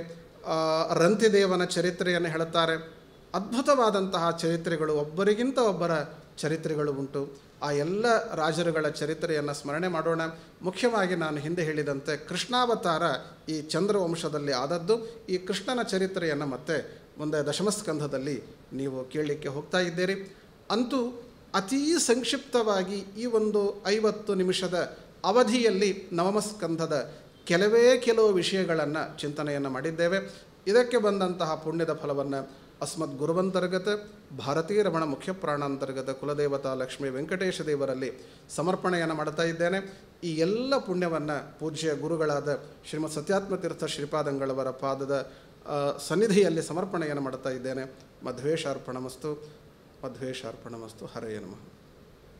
ರಂತಿದೇವನ ಚರಿತ್ರೆಯನ್ನು ಹೇಳುತ್ತಾರೆ ಅದ್ಭುತವಾದಂತಹ ಚರಿತ್ರೆಗಳು ಒಬ್ಬರಿಗಿಂತ ಒಬ್ಬರ ಚರಿತ್ರೆಗಳು ಉಂಟು ಆ ಎಲ್ಲ ರಾಜರುಗಳ ಚರಿತ್ರೆಯನ್ನು ಸ್ಮರಣೆ ಮಾಡೋಣ ಮುಖ್ಯವಾಗಿ ನಾನು ಹಿಂದೆ ಹೇಳಿದಂತೆ ಕೃಷ್ಣಾವತಾರ ಈ ಚಂದ್ರವಂಶದಲ್ಲಿ ಆದದ್ದು ಈ ಕೃಷ್ಣನ ಚರಿತ್ರೆಯನ್ನು ಮತ್ತೆ ಮುಂದೆ ದಶಮಸ್ಕಂಧದಲ್ಲಿ ನೀವು ಕೇಳಲಿಕ್ಕೆ ಹೋಗ್ತಾ ಇದ್ದೀರಿ ಅಂತೂ ಅತೀ ಸಂಕ್ಷಿಪ್ತವಾಗಿ ಈ ಒಂದು ಐವತ್ತು ನಿಮಿಷದ ಅವಧಿಯಲ್ಲಿ ನವಮಸ್ಕಂಧದ ಕೆಲವೇ ಕೆಲವು ವಿಷಯಗಳನ್ನು ಚಿಂತನೆಯನ್ನು ಮಾಡಿದ್ದೇವೆ ಇದಕ್ಕೆ ಬಂದಂತಹ ಪುಣ್ಯದ ಫಲವನ್ನು ಅಸ್ಮದ್ ಗುರುವಂತರ್ಗತ ಭಾರತೀಯ ರಮಣ ಮುಖ್ಯ ಪ್ರಾಣಾಂತರ್ಗತ ಕುಲದೇವತಾ ಲಕ್ಷ್ಮೀ ವೆಂಕಟೇಶ ದೇವರಲ್ಲಿ ಸಮರ್ಪಣೆಯನ್ನು ಮಾಡ್ತಾ ಇದ್ದೇನೆ ಈ ಎಲ್ಲ ಪುಣ್ಯವನ್ನು ಪೂಜ್ಯ ಗುರುಗಳಾದ ಶ್ರೀಮತ್ ಸತ್ಯಾತ್ಮತೀರ್ಥ ಶ್ರೀಪಾದಂಗಳವರ ಪಾದದ ಸನ್ನಿಧಿಯಲ್ಲಿ ಸಮರ್ಪಣೆಯನ್ನು ಮಾಡ್ತಾ ಇದ್ದೇನೆ ಮಧ್ವೇಶಾರ್ಪಣಮಸ್ತು ಮಧ್ವೇಶಾರ್ಪಣಮಸ್ತು ಹರೆಯ ನಮಃ